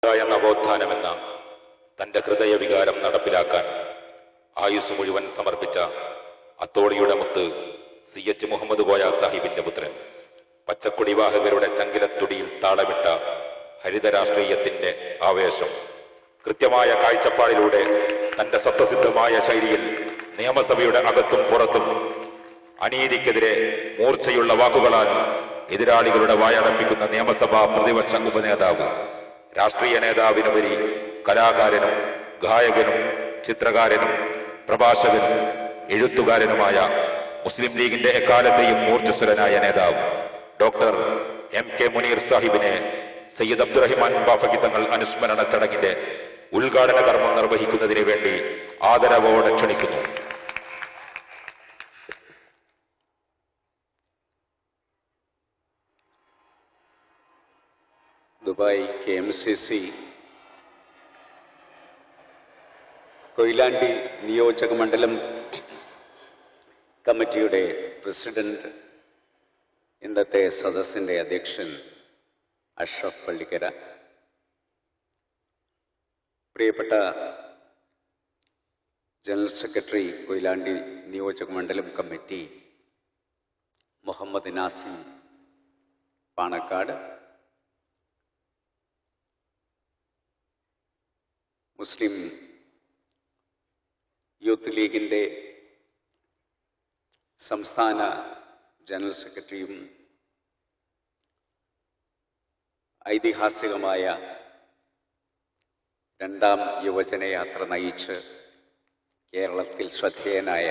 കൂട്ടായ നവോത്ഥാനമെന്ന തന്റെ ഹൃദയവികാരം നടപ്പിലാക്കാൻ ആയുസ് മുഴുവൻ സമർപ്പിച്ച അത്തോളിയുടെ മുത്ത് സി എച്ച് മുഹമ്മദ് കോയ സാഹിബിന്റെ പുത്രൻ പച്ചക്കൊടിവാഹകരുടെ ചങ്കിലത്തുടിയിൽ താളമിട്ട ഹരിത രാഷ്ട്രീയത്തിന്റെ ആവേശം കൃത്യമായ കാഴ്ചപ്പാടിലൂടെ തന്റെ സ്വത്വസിദ്ധമായ ശൈലിയിൽ നിയമസഭയുടെ അകത്തും പുറത്തും അനീതിക്കെതിരെ മൂർച്ചയുള്ള വാക്കുകളാൽ എതിരാളികളുടെ വായടപ്പിക്കുന്ന നിയമസഭാ പ്രതിപക്ഷ ഉപനേതാവ് രാഷ്ട്രീയ നേതാവിനുപരി കലാകാരനും ഗായകനും ചിത്രകാരനും പ്രഭാഷകനും എഴുത്തുകാരനുമായ മുസ്ലിം ലീഗിന്റെ എക്കാലത്തെയും ഊർജ്ജസ്വലനായ നേതാവ് ഡോക്ടർ എം കെ മുനീർ സാഹിബിനെ സയ്യിദ് അബ്ദുറഹിമാൻ ബാഫക്കി തങ്ങൾ അനുസ്മരണ ചടങ്ങിന്റെ ഉദ്ഘാടന കർമ്മം നിർവഹിക്കുന്നതിന് വേണ്ടി ആദരവോടെ ക്ഷണിക്കുന്നു Dubai K M C C Koyilandy നിയോജക മണ്ഡലം കമ്മിറ്റിയുടെ പ്രസിഡന്റ് ഇന്നത്തെ സദസ്സിന്റെ അധ്യക്ഷൻ അഷ്റഫ് പള്ളിക്കര പ്രിയപ്പെട്ട ജനറൽ സെക്രട്ടറി കൊയിലാണ്ടി നിയോജക മണ്ഡലം കമ്മിറ്റി മുഹമ്മദ് നാസിം പാണക്കാട് മുസ്ലിം യൂത്ത് ലീഗിൻ്റെ സംസ്ഥാന ജനറൽ സെക്രട്ടറിയും ഐതിഹാസികമായ രണ്ടാം യുവജനയാത്ര നയിച്ച് കേരളത്തിൽ ശ്രദ്ധേയനായ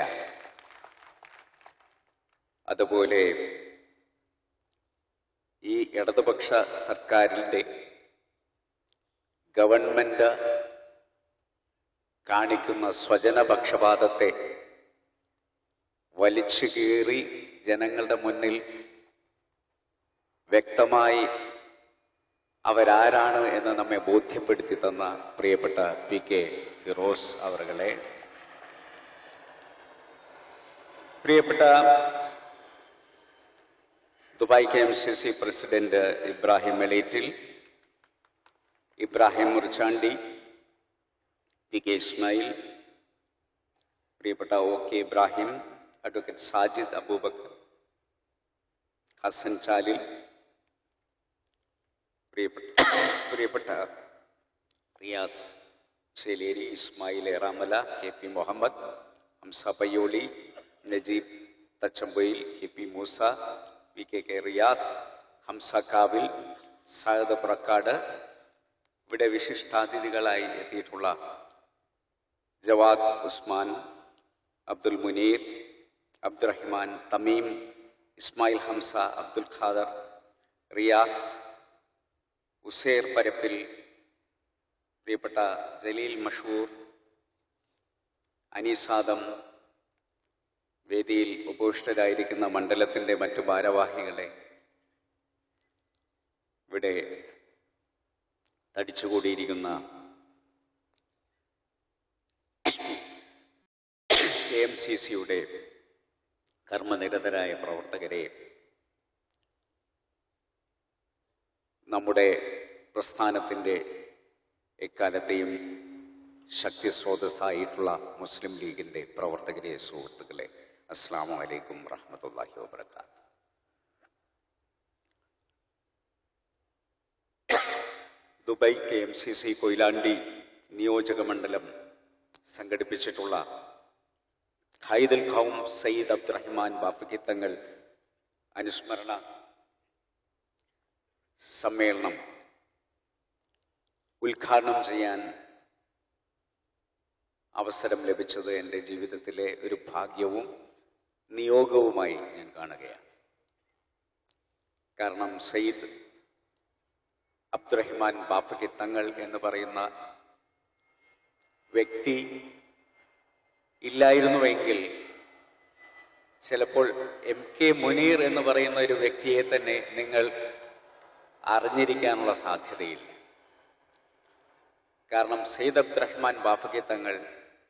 അതുപോലെ ഈ ഇടതുപക്ഷ സർക്കാരിൻ്റെ ഗവൺമെൻറ് കാണിക്കുന്ന സ്വജനപക്ഷപാതത്തെ വലിച്ചു കീറി ജനങ്ങളുടെ മുന്നിൽ വ്യക്തമായി അവരാരാണ് എന്ന് നമ്മെ ബോധ്യപ്പെടുത്തി തന്ന പ്രിയപ്പെട്ട പി കെ ഫിറോസ് അവറുകളെ പ്രിയപ്പെട്ട Dubai K M C C president Ibrahim എലീറ്റിൽ ഇബ്രാഹിം മുർച്ചാണ്ടി പി കെ ഇസ്മായിൽ പ്രിയപ്പെട്ട O K Ibrahim advocate Sajid Abubakar Hasan Chalil പ്രിയപ്പെട്ട പ്രിയപ്പെട്ട Riyas Cheleri Ismail Eramala K P Muhammad Hamza Payyoli Najeeb Thachampoyil K P Moosa V K K Riyas Hamza Kavil Sayed Purakkad ഇവിടെ വിശിഷ്ടാതിഥികളായി എത്തിയിട്ടുള്ള ജവാദ് ഉസ്മാൻ അബ്ദുൽ മുനീർ അബ്ദുറഹിമാൻ തമീം ഇസ്മായിൽ ഹംസ അബ്ദുൽ ഖാദർ റിയാസ് ഉസേർ പരപ്പിൽ പ്രിയപ്പെട്ട ജലീൽ മഷൂർ അനീസാദം വേദിയിൽ ഉപവിഷ്ടരായിരിക്കുന്ന മണ്ഡലത്തിൻ്റെ മറ്റു ഭാരവാഹികളെ ഇവിടെ തടിച്ചുകൂടിയിരിക്കുന്ന കെ എം സി സിയുടെ കർമ്മനിരതരായ പ്രവർത്തകരെ നമ്മുടെ പ്രസ്ഥാനത്തിൻ്റെ എക്കാലത്തെയും ശക്തി സ്രോതസ്സായിട്ടുള്ള മുസ്ലിം ലീഗിൻ്റെ പ്രവർത്തകരെ സുഹൃത്തുക്കളെ അസ്സാം വലൈക്കും വറഹമത്തല്ലാഹി വാബർക്കാത്ത് Dubai K M C C Koyilandy നിയോജക മണ്ഡലം സംഘടിപ്പിച്ചിട്ടുള്ള ഹൈദുൽ ഖൗം സയ്യിദ് അബ്ദുറഹിമാൻ ബാഫക്കി തങ്ങൾ അനുസ്മരണ സമ്മേളനം ഉദ്ഘാടനം ചെയ്യാൻ അവസരം ലഭിച്ചത് എൻ്റെ ജീവിതത്തിലെ ഒരു ഭാഗ്യവും നിയോഗവുമായി ഞാൻ കാണുകയാണ് കാരണം സയ്യിദ് അബ്ദുറഹിമാൻ ബാഫക്കി തങ്ങൾ എന്ന് പറയുന്ന വ്യക്തി ഇല്ലായിരുന്നുവെങ്കിൽ ചിലപ്പോൾ എം കെ മുനീർ എന്ന് പറയുന്ന ഒരു വ്യക്തിയെ തന്നെ നിങ്ങൾ അറിഞ്ഞിരിക്കാനുള്ള സാധ്യതയില്ല കാരണം സെയ്ദ് അബ്ദുറഹ്മാൻ ബാഫക്കി തങ്ങൾ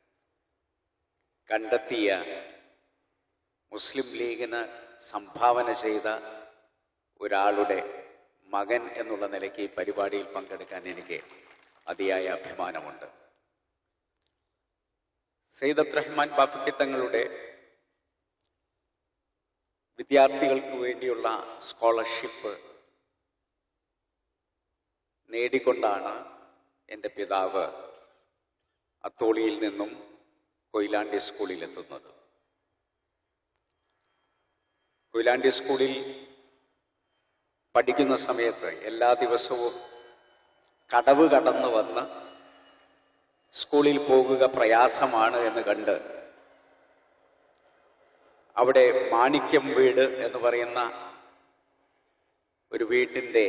കണ്ടെത്തിയ മുസ്ലിം ലീഗിന് സംഭാവന ചെയ്ത ഒരാളുടെ മകൻ എന്നുള്ള നിലയ്ക്ക് ഈ പരിപാടിയിൽ പങ്കെടുക്കാൻ എനിക്ക് അതിയായ അഭിമാനമുണ്ട് സെയ്ദ് അബ്ദുറഹ്മാൻ ബാഫക്കി തങ്ങളുടെ വിദ്യാർത്ഥികൾക്ക് വേണ്ടിയുള്ള സ്കോളർഷിപ്പ് നേടിക്കൊണ്ടാണ് എൻ്റെ പിതാവ് അത്തോളിയിൽ നിന്നും കൊയിലാണ്ടി സ്കൂളിൽ എത്തുന്നത് കൊയിലാണ്ടി സ്കൂളിൽ പഠിക്കുന്ന സമയത്ത് എല്ലാ ദിവസവും കടവ് കടന്നു വന്ന് സ്കൂളിൽ പോകുക പ്രയാസമാണ് എന്ന് കണ്ട് അവിടെ മാണിക്യം വീട് എന്ന് പറയുന്ന ഒരു വീട്ടിൻ്റെ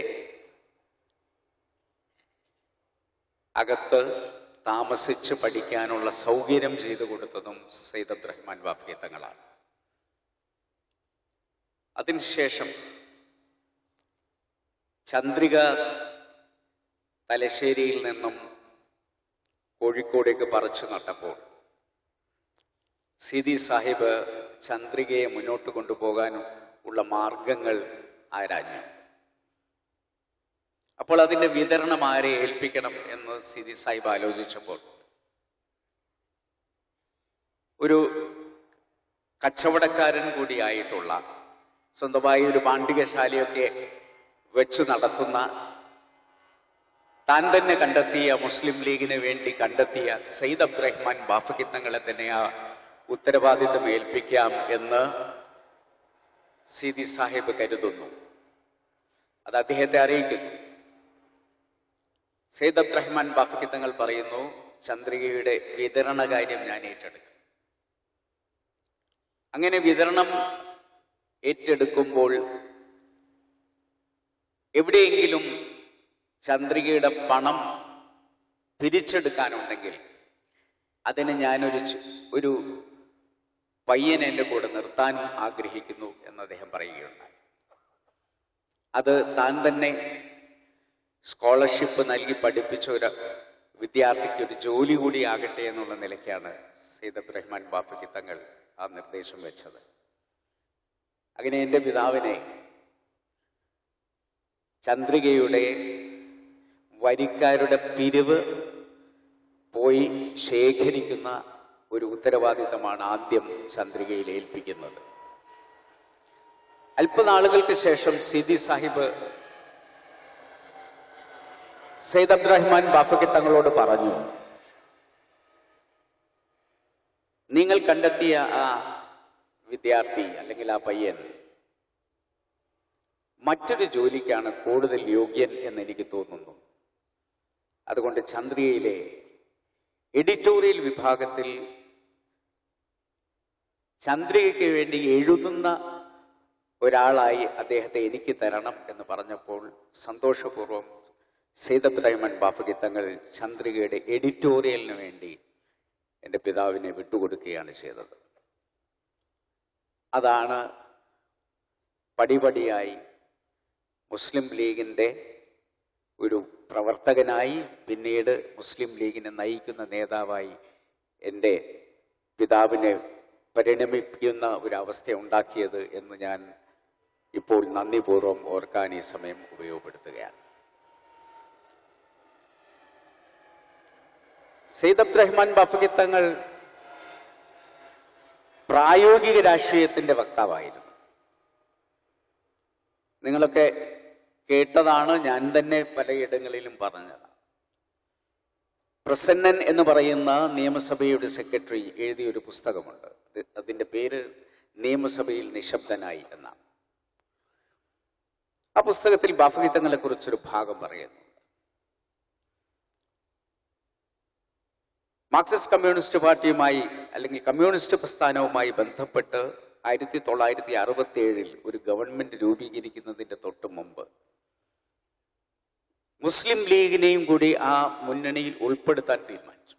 അകത്ത് താമസിച്ച് പഠിക്കാനുള്ള സൗകര്യം ചെയ്തു കൊടുത്തതും സയ്യിദ് അബ്ദുറഹ്മാൻ വാഫി തങ്ങളാണ് അതിനുശേഷം ചന്ദ്രിക തലശ്ശേരിയിൽ നിന്നും കോഴിക്കോടേക്ക് പറിച്ചു നട്ടപ്പോൾ സിദി സാഹിബ് ചന്ദ്രികയെ മുന്നോട്ട് കൊണ്ടുപോകാനും ഉള്ള മാർഗങ്ങൾ ആരാഞ്ഞു അപ്പോൾ അതിന്റെ വിതരണം ആരെ ഏൽപ്പിക്കണം എന്ന് സിദി സാഹിബ് ആലോചിച്ചപ്പോൾ ഒരു കച്ചവടക്കാരൻ കൂടിയായിട്ടുള്ള സ്വന്തമായി ഒരു പാണ്ഡികശാലയൊക്കെ വെച്ചു നടത്തുന്ന താൻ തന്നെ കണ്ടെത്തിയ മുസ്ലിം ലീഗിന് വേണ്ടി കണ്ടെത്തിയ സയ്യിദ് അബ്ദുറഹ്മാൻ ബാഫക്കിത്തങ്ങളെ തന്നെ ആ ഉത്തരവാദിത്വം ഏൽപ്പിക്കാം എന്ന് സിദി സാഹിബ് കരുതുന്നു അത് അദ്ദേഹത്തെ അറിയിക്കുന്നു സയ്യിദ് അബ്ദുറഹ്മാൻ ബാഫക്കിത്തങ്ങൾ പറയുന്നു ചന്ദ്രികയുടെ വിതരണ കാര്യം ഞാൻ ഏറ്റെടുക്കും അങ്ങനെ വിതരണം ഏറ്റെടുക്കുമ്പോൾ എവിടെയെങ്കിലും ചന്ദ്രികയുടെ പണം പിരിച്ചെടുക്കാനുണ്ടെങ്കിൽ അതിന് ഞാനൊരു ചു- ഒരു പയ്യൻ എൻ്റെ കൂടെ നിർത്താനും ആഗ്രഹിക്കുന്നു എന്ന് അദ്ദേഹം പറയുകയുണ്ടായി അത് താൻ തന്നെ സ്കോളർഷിപ്പ് നൽകി പഠിപ്പിച്ച ഒരു വിദ്യാർത്ഥിക്ക് ഒരു ജോലി കൂടി ആകട്ടെ എന്നുള്ള നിലയ്ക്കാണ് സയ്യിദ് അബ്ദുറഹ്മാൻ ബാഫയ്ക്ക് തങ്ങൾ ആ നിർദ്ദേശം വെച്ചത് അങ്ങനെ എൻ്റെ പിതാവിനെ ചന്ദ്രികയുടെ വരിക്കാരുടെ പിരിവ് പോയി ശേഖരിക്കുന്ന ഒരു ഉത്തരവാദിത്തമാണ് ആദ്യം ചന്ദ്രികയിൽ ഏൽപ്പിക്കുന്നത് അല്പനാളുകൾക്ക് ശേഷം സിദി സാഹിബ് സെയ്ദ് അബ്ദുറഹ്മാൻ ബാഫയ്ക്ക് തങ്ങളോട് പറഞ്ഞു നിങ്ങൾ കണ്ടെത്തിയ ആ വിദ്യാർത്ഥി അല്ലെങ്കിൽ ആ പയ്യൻ മറ്റൊരു ജോലിക്കാണ് കൂടുതൽ യോഗ്യൻ എന്ന് എനിക്ക് തോന്നുന്നു അതുകൊണ്ട് ചന്ദ്രികയിലെ എഡിറ്റോറിയൽ വിഭാഗത്തിൽ ചന്ദ്രികയ്ക്ക് വേണ്ടി എഴുതുന്ന ഒരാളായി അദ്ദേഹത്തെ എനിക്ക് തരണം എന്ന് പറഞ്ഞപ്പോൾ സന്തോഷപൂർവ്വം സേദത്ത് റഹ്മാൻ ബാഫക്കി തങ്ങൾ ചന്ദ്രികയുടെ എഡിറ്റോറിയലിന് വേണ്ടി എൻ്റെ പിതാവിനെ വിട്ടുകൊടുക്കുകയാണ് ചെയ്തത് അതാണ് പടിപടിയായി മുസ്ലിം ലീഗിൻ്റെ ഒരു പ്രവർത്തകനായി പിന്നീട് മുസ്ലിം ലീഗിനെ നയിക്കുന്ന നേതാവായി എൻ്റെ പിതാവിനെ പരിണമിക്കുന്ന ഒരു അവസ്ഥ ഉണ്ടാക്കിയത് എന്ന് ഞാൻ ഇപ്പോൾ നന്ദിപൂർവ്വം ഓർക്കാൻ ഈ സമയം ഉപയോഗപ്പെടുത്തുകയാണ് സെയ്ദ് അബ്ദുറഹ്മാൻ ബഫക്കി തങ്ങൾ പ്രായോഗിക രാഷ്ട്രീയത്തിന്റെ വക്താവായിരുന്നു നിങ്ങളൊക്കെ കേട്ടതാണ് ഞാൻ തന്നെ പലയിടങ്ങളിലും പറഞ്ഞത് പ്രസന്നൻ എന്ന് പറയുന്ന നിയമസഭയുടെ സെക്രട്ടറി എഴുതിയ ഒരു പുസ്തകമുണ്ട് അത് അതിന്റെ പേര് നിയമസഭയിൽ നിശബ്ദനായി എന്നാണ് ആ പുസ്തകത്തിൽ ബാഫഗീതങ്ങളെ കുറിച്ചൊരു ഭാഗം പറയുന്നു മാർക്സിസ്റ്റ് കമ്മ്യൂണിസ്റ്റ് പാർട്ടിയുമായി അല്ലെങ്കിൽ കമ്മ്യൂണിസ്റ്റ് പ്രസ്ഥാനവുമായി ബന്ധപ്പെട്ട് ആയിരത്തി തൊള്ളായിരത്തി അറുപത്തി ഏഴിൽ ഒരു ഗവൺമെന്റ് രൂപീകരിക്കുന്നതിന്റെ തൊട്ട് മുമ്പ് മുസ്ലിം ലീഗിനെയും കൂടി ആ മുന്നണിയിൽ ഉൾപ്പെടുത്താൻ തീരുമാനിച്ചു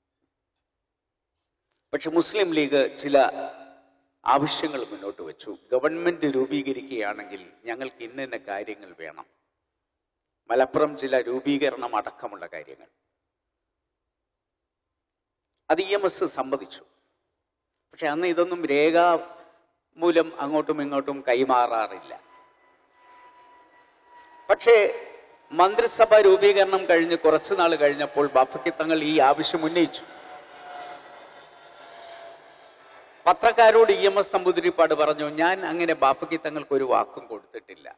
പക്ഷെ മുസ്ലിം ലീഗ് ചില ആവശ്യങ്ങൾ മുന്നോട്ട് വെച്ചു ഗവൺമെന്റ് രൂപീകരിക്കുകയാണെങ്കിൽ ഞങ്ങൾക്ക് ഇന്ന ഇന്ന കാര്യങ്ങൾ വേണം മലപ്പുറം ജില്ല രൂപീകരണം അടക്കമുള്ള കാര്യങ്ങൾ അത് ഇ എം എസ് സമ്മതിച്ചു പക്ഷെ അന്ന് ഇതൊന്നും രേഖാമൂലം അങ്ങോട്ടും ഇങ്ങോട്ടും കൈമാറാറില്ല പക്ഷേ മന്ത്രിസഭ രൂപീകരണം കഴിഞ്ഞ് കുറച്ചു നാൾ കഴിഞ്ഞപ്പോൾ ബാഫക്കി തങ്ങൾ ഈ ആവശ്യം ഉന്നയിച്ചു പത്രക്കാരോട് ഇ എം എസ് നമ്പൂതിരിപ്പാട് പറഞ്ഞു ഞാൻ അങ്ങനെ ബാഫക്കി തങ്ങൾക്ക് ഒരു വാക്കും കൊടുത്തിട്ടില്ല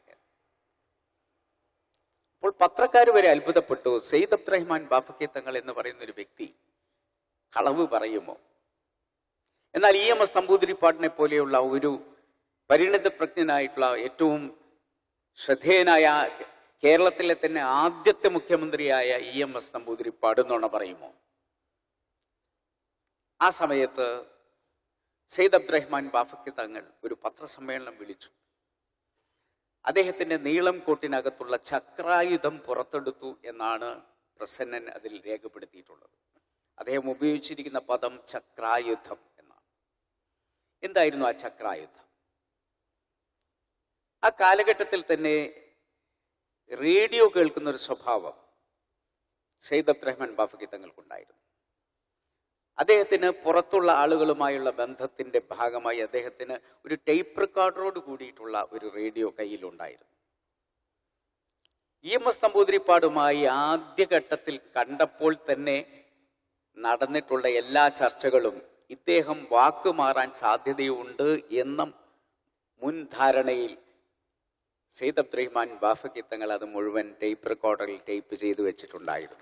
അപ്പോൾ പത്രക്കാർ വരെ അത്ഭുതപ്പെട്ടു സെയ്ദ് അബ്ദുറഹ്മാൻ ബാഫക്കി തങ്ങൾ എന്ന് പറയുന്ന ഒരു വ്യക്തി കളവ് പറയുമോ എന്നാൽ ഇ എം എസ് നമ്പൂതിരിപ്പാടിനെ പോലെയുള്ള ഒരു പരിണിത പ്രജ്ഞനായിട്ടുള്ള ഏറ്റവും ശ്രദ്ധേയനായ കേരളത്തിലെ തന്നെ ആദ്യത്തെ മുഖ്യമന്ത്രിയായ ഇ എം എസ് നമ്പൂതിരിപ്പാട് എന്നാണ് പറയുമോ ആ സമയത്ത് സെയ്ദ് അബ്ദുറഹ്മാൻ ബാഫക്കി തങ്ങൾ ഒരു പത്രസമ്മേളനം വിളിച്ചു അദ്ദേഹത്തിന്റെ നീളം കോട്ടിനകത്തുള്ള ചക്രായുധം പുറത്തെടുത്തു എന്നാണ് പ്രസന്നൻ അതിൽ രേഖപ്പെടുത്തിയിട്ടുള്ളത് അദ്ദേഹം ഉപയോഗിച്ചിരിക്കുന്ന പദം ചക്രായുധം എന്നാണ് എന്തായിരുന്നു ആ ചക്രായുധം ആ കാലഘട്ടത്തിൽ തന്നെ റേഡിയോ കേൾക്കുന്ന ഒരു സ്വഭാവം സെയ്ദ് അബ്ദുറഹ്മാൻ ബാഫക്കി തങ്ങൾക്കുണ്ടായിരുന്നു അദ്ദേഹത്തിന് പുറത്തുള്ള ആളുകളുമായുള്ള ബന്ധത്തിന്റെ ഭാഗമായി അദ്ദേഹത്തിന് ഒരു ടേപ്പ് റെക്കോർഡറോട് കൂടിയിട്ടുള്ള ഒരു റേഡിയോ കയ്യിലുണ്ടായിരുന്നു ഇ എം എസ് നമ്പൂതിരിപ്പാടുമായി ആദ്യഘട്ടത്തിൽ കണ്ടപ്പോൾ തന്നെ നടന്നിട്ടുള്ള എല്ലാ ചർച്ചകളും ഇദ്ദേഹം വാക്കുമാറാൻ സാധ്യതയുണ്ട് എന്ന മുൻധാരണയിൽ സെയ്ദ് അബ്ദുറഹ്മാൻ ബാഫക്കി തങ്ങൾ അത് മുഴുവൻ ടേപ്പ് റെക്കോർഡറിൽ ടേപ്പ് ചെയ്തു വെച്ചിട്ടുണ്ടായിരുന്നു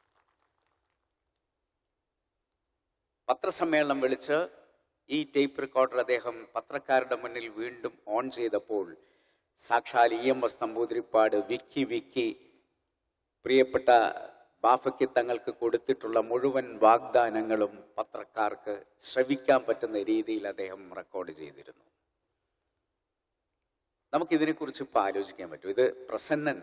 പത്രസമ്മേളനം വിളിച്ച് ഈ ടേപ്പ് റെക്കോർഡർ അദ്ദേഹം പത്രക്കാരുടെ മുന്നിൽ വീണ്ടും ഓൺ ചെയ്തപ്പോൾ സാക്ഷാൽ ഇ എം എസ് നമ്പൂതിരിപ്പാട് വിക്കി വിക്കി പ്രിയപ്പെട്ട ബാഫയ്ക്ക് തങ്ങൾക്ക് കൊടുത്തിട്ടുള്ള മുഴുവൻ വാഗ്ദാനങ്ങളും പത്രക്കാർക്ക് ശ്രവിക്കാൻ പറ്റുന്ന രീതിയിൽ അദ്ദേഹം റെക്കോർഡ് ചെയ്തിരുന്നു നമുക്കിതിനെക്കുറിച്ച് ഇപ്പോൾ ആലോചിക്കാൻ പറ്റും ഇത് പ്രസന്നൻ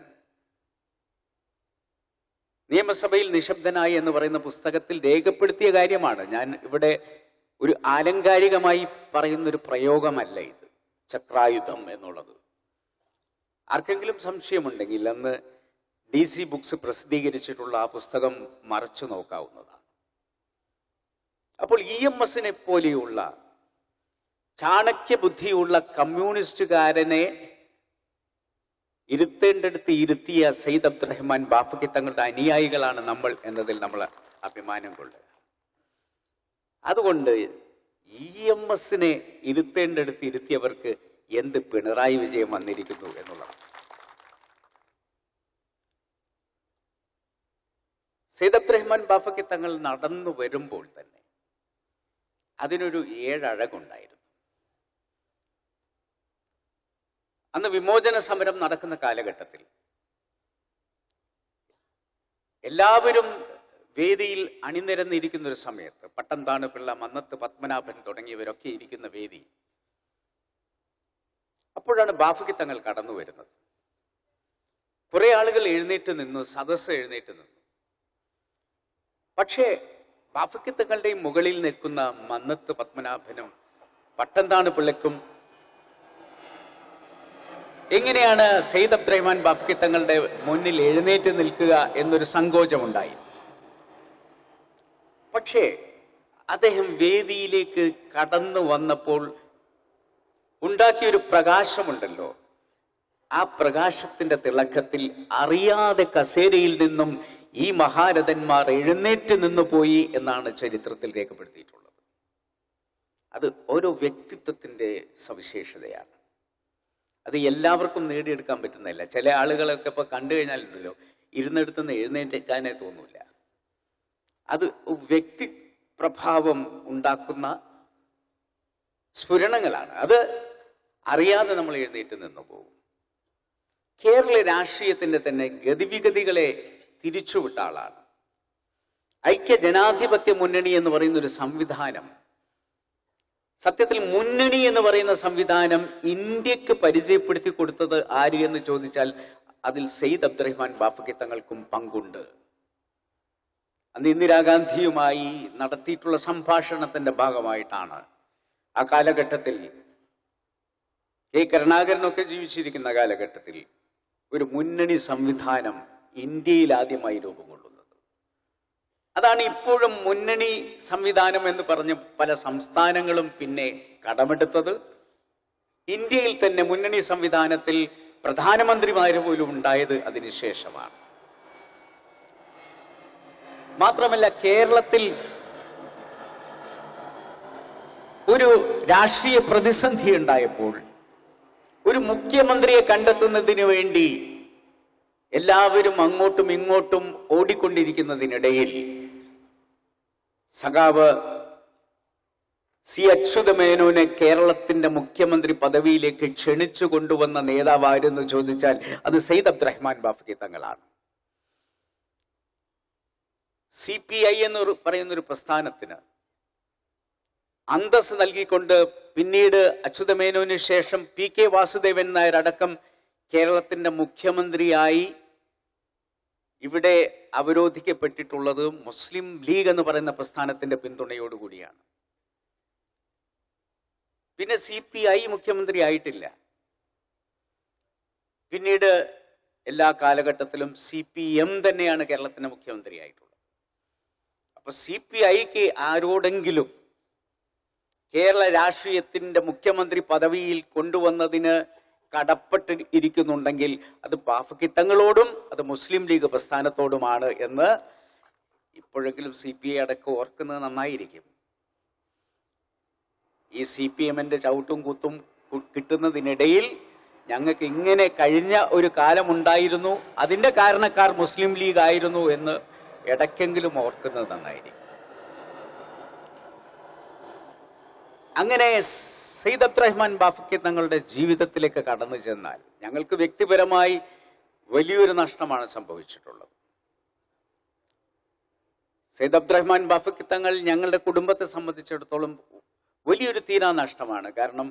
നിയമസഭയിൽ നിശബ്ദനായി എന്ന് പറയുന്ന പുസ്തകത്തിൽ രേഖപ്പെടുത്തിയ കാര്യമാണ് ഞാൻ ഇവിടെ ഒരു ആലങ്കാരികമായി പറയുന്ന ഒരു പ്രയോഗമല്ല ഇത് ചക്രായുധം എന്നുള്ളത് ആർക്കെങ്കിലും സംശയമുണ്ടെങ്കിൽ അന്ന് ഡി സി ബുക്സ് പ്രസിദ്ധീകരിച്ചിട്ടുള്ള ആ പുസ്തകം മറച്ചു നോക്കാവുന്നതാണ് അപ്പോൾ ഇ എം എസിനെ പോലെയുള്ള ചാണക്യ ബുദ്ധിയുള്ള കമ്മ്യൂണിസ്റ്റുകാരനെ ഇരുത്തേണ്ടടുത്ത് ഇരുത്തിയ സയ്യിദ് അബ്ദുറഹ്മാൻ ബാഫക്കി തങ്ങളുടെ അനുയായികളാണ് നമ്മൾ എന്നതിൽ നമ്മൾ അഭിമാനം കൊള്ളുക അതുകൊണ്ട് ഇ എം എസിനെ ഇരുത്തേണ്ടടുത്ത് ഇരുത്തിയവർക്ക് എന്ത് പിണറായി വിജയം വന്നിരിക്കുന്നു എന്നുള്ളത് സെയ്ദ് അബ്ദുറഹ്മാൻ ബാഫക്കി തങ്ങൾ നടന്നു വരുമ്പോൾ തന്നെ അതിനൊരു ഏഴഴകുണ്ടായിരുന്നു അന്ന് വിമോചന സമരം നടക്കുന്ന കാലഘട്ടത്തിൽ എല്ലാവരും വേദിയിൽ അണിനിരന്നിരിക്കുന്ന ഒരു സമയത്ത് പട്ടംതാണു പിള്ള മന്നത്ത് പത്മനാഭൻ തുടങ്ങിയവരൊക്കെ ഇരിക്കുന്ന വേദി അപ്പോഴാണ് ബാഫുക്കി തങ്ങൾ കടന്നു വരുന്നത് കുറെ ആളുകൾ എഴുന്നേറ്റ് നിന്നു സദസ്സ് എഴുന്നേറ്റ് നിന്നു പക്ഷേ ബാഫുക്കി തങ്ങളുടെയും മുകളിൽ നിൽക്കുന്ന മന്നത്ത് പത്മനാഭനും പട്ടംതാണു പിള്ളയ്ക്കും എങ്ങനെയാണ് സെയ്ദ് അബ്ദുറഹ്മാൻ ബാഫ്കി തങ്ങളുടെ മുന്നിൽ എഴുന്നേറ്റ് നിൽക്കുക എന്നൊരു സങ്കോചമുണ്ടായി പക്ഷേ അദ്ദേഹം വേദിയിലേക്ക് കടന്നു വന്നപ്പോൾ ഉണ്ടാക്കിയൊരു പ്രകാശമുണ്ടല്ലോ ആ പ്രകാശത്തിന്റെ തിളക്കത്തിൽ അറിയാതെ കസേരയിൽ നിന്നും ഈ മഹാരഥന്മാർ എഴുന്നേറ്റ് നിന്നു പോയി എന്നാണ് ചരിത്രത്തിൽ രേഖപ്പെടുത്തിയിട്ടുള്ളത് അത് ഓരോ വ്യക്തിത്വത്തിന്റെ സവിശേഷതയാണ് അത് എല്ലാവർക്കും നേടിയെടുക്കാൻ പറ്റുന്നില്ല ചില ആളുകളൊക്കെ ഇപ്പൊ കണ്ടു കഴിഞ്ഞാലുണ്ടല്ലോ ഇരുന്നെടുത്തുനിന്ന് എഴുന്നേറ്റേക്കാനേ തോന്നൂല അത് വ്യക്തി പ്രഭാവം ഉണ്ടാക്കുന്ന സ്ഫുരണങ്ങളാണ് അത് അറിയാതെ നമ്മൾ എഴുന്നേറ്റ് നിന്ന് പോകും കേരള രാഷ്ട്രീയത്തിന്റെ തന്നെ ഗതിവിഗതികളെ തിരിച്ചുവിട്ട ആളാണ് ഐക്യ ജനാധിപത്യ മുന്നണി എന്ന് പറയുന്ന ഒരു സംവിധാനം സത്യത്തിൽ മുന്നണി എന്ന് പറയുന്ന സംവിധാനം ഇന്ത്യക്ക് പരിചയപ്പെടുത്തി കൊടുത്തത് ആര് എന്ന് ചോദിച്ചാൽ അതിൽ സെയ്ദ് അബ്ദുറഹ്മാൻ ബാഫക്കി തങ്ങൾക്കും പങ്കുണ്ട് അന്ന് ഇന്ദിരാഗാന്ധിയുമായി നടത്തിയിട്ടുള്ള സംഭാഷണത്തിന്റെ ഭാഗമായിട്ടാണ് ആ കാലഘട്ടത്തിൽ കെ കരുണാകരനൊക്കെ ജീവിച്ചിരിക്കുന്ന കാലഘട്ടത്തിൽ ഒരു മുന്നണി സംവിധാനം ഇന്ത്യയിൽ ആദ്യമായി രൂപം കൊള്ളുന്നത് അതാണ് ഇപ്പോഴും മുന്നണി സംവിധാനം എന്ന് പറഞ്ഞ് പല സംസ്ഥാനങ്ങളും പിന്നെ കടമെടുത്തത് ഇന്ത്യയിൽ തന്നെ മുന്നണി സംവിധാനത്തിൽ പ്രധാനമന്ത്രിമാര് പോലും ഉണ്ടായത് അതിനുശേഷമാണ് മാത്രമല്ല കേരളത്തിൽ ഒരു രാഷ്ട്രീയ പ്രതിസന്ധി ഉണ്ടായപ്പോൾ ഒരു മുഖ്യമന്ത്രിയെ കണ്ടെത്തുന്നതിന് വേണ്ടി എല്ലാവരും അങ്ങോട്ടും ഇങ്ങോട്ടും ഓടിക്കൊണ്ടിരിക്കുന്നതിനിടയിൽ സഖാവ് സി അച്യുതമേനോനെ കേരളത്തിന്റെ മുഖ്യമന്ത്രി പദവിയിലേക്ക് ക്ഷണിച്ചു കൊണ്ടുവന്ന നേതാവാരെന്ന് ചോദിച്ചാൽ അത് സെയ്ദ് അബ്ദുറഹ്മാൻ ബാഫക്കി തങ്ങളാണ് സി പി ഐ എന്ന് പറയുന്ന ഒരു പ്രസ്ഥാനത്തിന് അന്തസ് നൽകിക്കൊണ്ട് പിന്നീട് അച്യുതമേനോന് ശേഷം പി കെ വാസുദേവൻ നായർ അടക്കം കേരളത്തിന്റെ മുഖ്യമന്ത്രിയായി ഇവിടെ അവരോധിക്കപ്പെട്ടിട്ടുള്ളത് മുസ്ലിം ലീഗ് എന്ന് പറയുന്ന പ്രസ്ഥാനത്തിന്റെ പിന്തുണയോടുകൂടിയാണ് പിന്നെ സി പി ഐ മുഖ്യമന്ത്രി ആയിട്ടില്ല പിന്നീട് എല്ലാ കാലഘട്ടത്തിലും സി പി എം തന്നെയാണ് കേരളത്തിന്റെ മുഖ്യമന്ത്രി ആയിട്ടുള്ളത് അപ്പൊ സി പി ഐക്ക് ആരോടെങ്കിലും കേരള രാഷ്ട്രീയത്തിന്റെ മുഖ്യമന്ത്രി പദവിയിൽ കൊണ്ടുവന്നതിന് കടപ്പെട്ട് ഇരിക്കുന്നുണ്ടെങ്കിൽ അത് പാഫക്കിത്തങ്ങളോടും അത് മുസ്ലിം ലീഗ് പ്രസ്ഥാനത്തോടുമാണ് എന്ന് ഇപ്പോഴെങ്കിലും സി പി ഐ അടക്കം ഓർക്കുന്നത് നന്നായിരിക്കും ഈ സി പി എമ്മിന്റെ ചവിട്ടും കുത്തും കു- കിട്ടുന്നതിനിടയിൽ ഞങ്ങൾക്ക് ഇങ്ങനെ കഴിഞ്ഞ ഒരു കാലമുണ്ടായിരുന്നു അതിന്റെ കാരണക്കാർ മുസ്ലിം ലീഗ് ആയിരുന്നു എന്ന് ഇടയ്ക്കെങ്കിലും ഓർക്കുന്നത് നന്നായിരിക്കും അങ്ങനെ സയ്യിദ് അബ്ദുറഹ്മാൻ ബാഫക്കി തങ്ങളുടെ ജീവിതത്തിലേക്ക് കടന്നു ചെന്നാൽ ഞങ്ങൾക്ക് വ്യക്തിപരമായി വലിയൊരു നഷ്ടമാണ് സംഭവിച്ചിട്ടുള്ളത് സയ്യിദ് അബ്ദുറഹ്മാൻ ബാഫക്കി തങ്ങൾ ഞങ്ങളുടെ കുടുംബത്തെ സംബന്ധിച്ചിടത്തോളം വലിയൊരു തീരാ നഷ്ടമാണ് കാരണം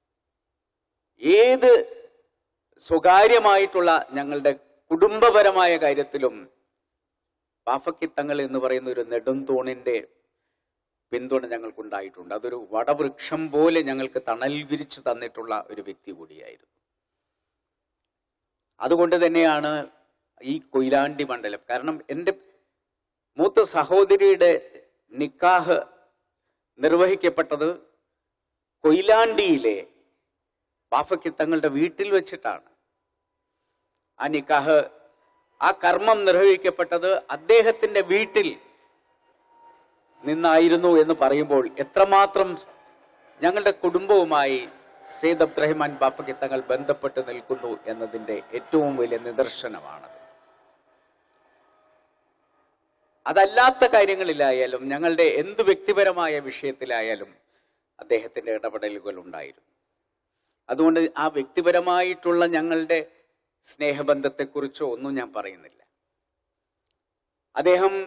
ഏത് സ്വകാര്യമായിട്ടുള്ള ഞങ്ങളുടെ കുടുംബപരമായ കാര്യത്തിലും ബാഫക്കി തങ്ങൾ എന്ന് പറയുന്ന ഒരു നെടുംതൂണിന്റെ പിന്തുണ ഞങ്ങൾക്കുണ്ടായിട്ടുണ്ട് അതൊരു വടവൃക്ഷം പോലെ ഞങ്ങൾക്ക് തണൽ വിരിച്ചു തന്നിട്ടുള്ള ഒരു വ്യക്തി കൂടിയായിരുന്നു അതുകൊണ്ട് തന്നെയാണ് ഈ കൊയിലാണ്ടി മണ്ഡലം കാരണം എൻ്റെ മൂത്ത സഹോദരിയുടെ നിക്കാഹ് നിർവഹിക്കപ്പെട്ടത് കൊയിലാണ്ടിയിലെ ബാഫയ്ക്ക് തങ്ങളുടെ വീട്ടിൽ വെച്ചിട്ടാണ് ആ നിക്കാഹ് ആ കർമ്മം നിർവഹിക്കപ്പെട്ടത് അദ്ദേഹത്തിന്റെ വീട്ടിൽ നിന്നായിരുന്നു എന്ന് പറയുമ്പോൾ എത്രമാത്രം ഞങ്ങളുടെ കുടുംബവുമായി സെയ്ദ് അബ്ദുറഹിമാൻ ബാഫയ്ക്ക് തങ്ങൾ ബന്ധപ്പെട്ട് നിൽക്കുന്നു എന്നതിന്റെ ഏറ്റവും വലിയ നിദർശനമാണത് അതല്ലാത്ത കാര്യങ്ങളിലായാലും ഞങ്ങളുടെ എന്ത് വ്യക്തിപരമായ വിഷയത്തിലായാലും അദ്ദേഹത്തിന്റെ ഇടപെടലുകൾ ഉണ്ടായിരുന്നു അതുകൊണ്ട് ആ വ്യക്തിപരമായിട്ടുള്ള ഞങ്ങളുടെ സ്നേഹബന്ധത്തെക്കുറിച്ചോ ഒന്നും ഞാൻ പറയുന്നില്ല അദ്ദേഹം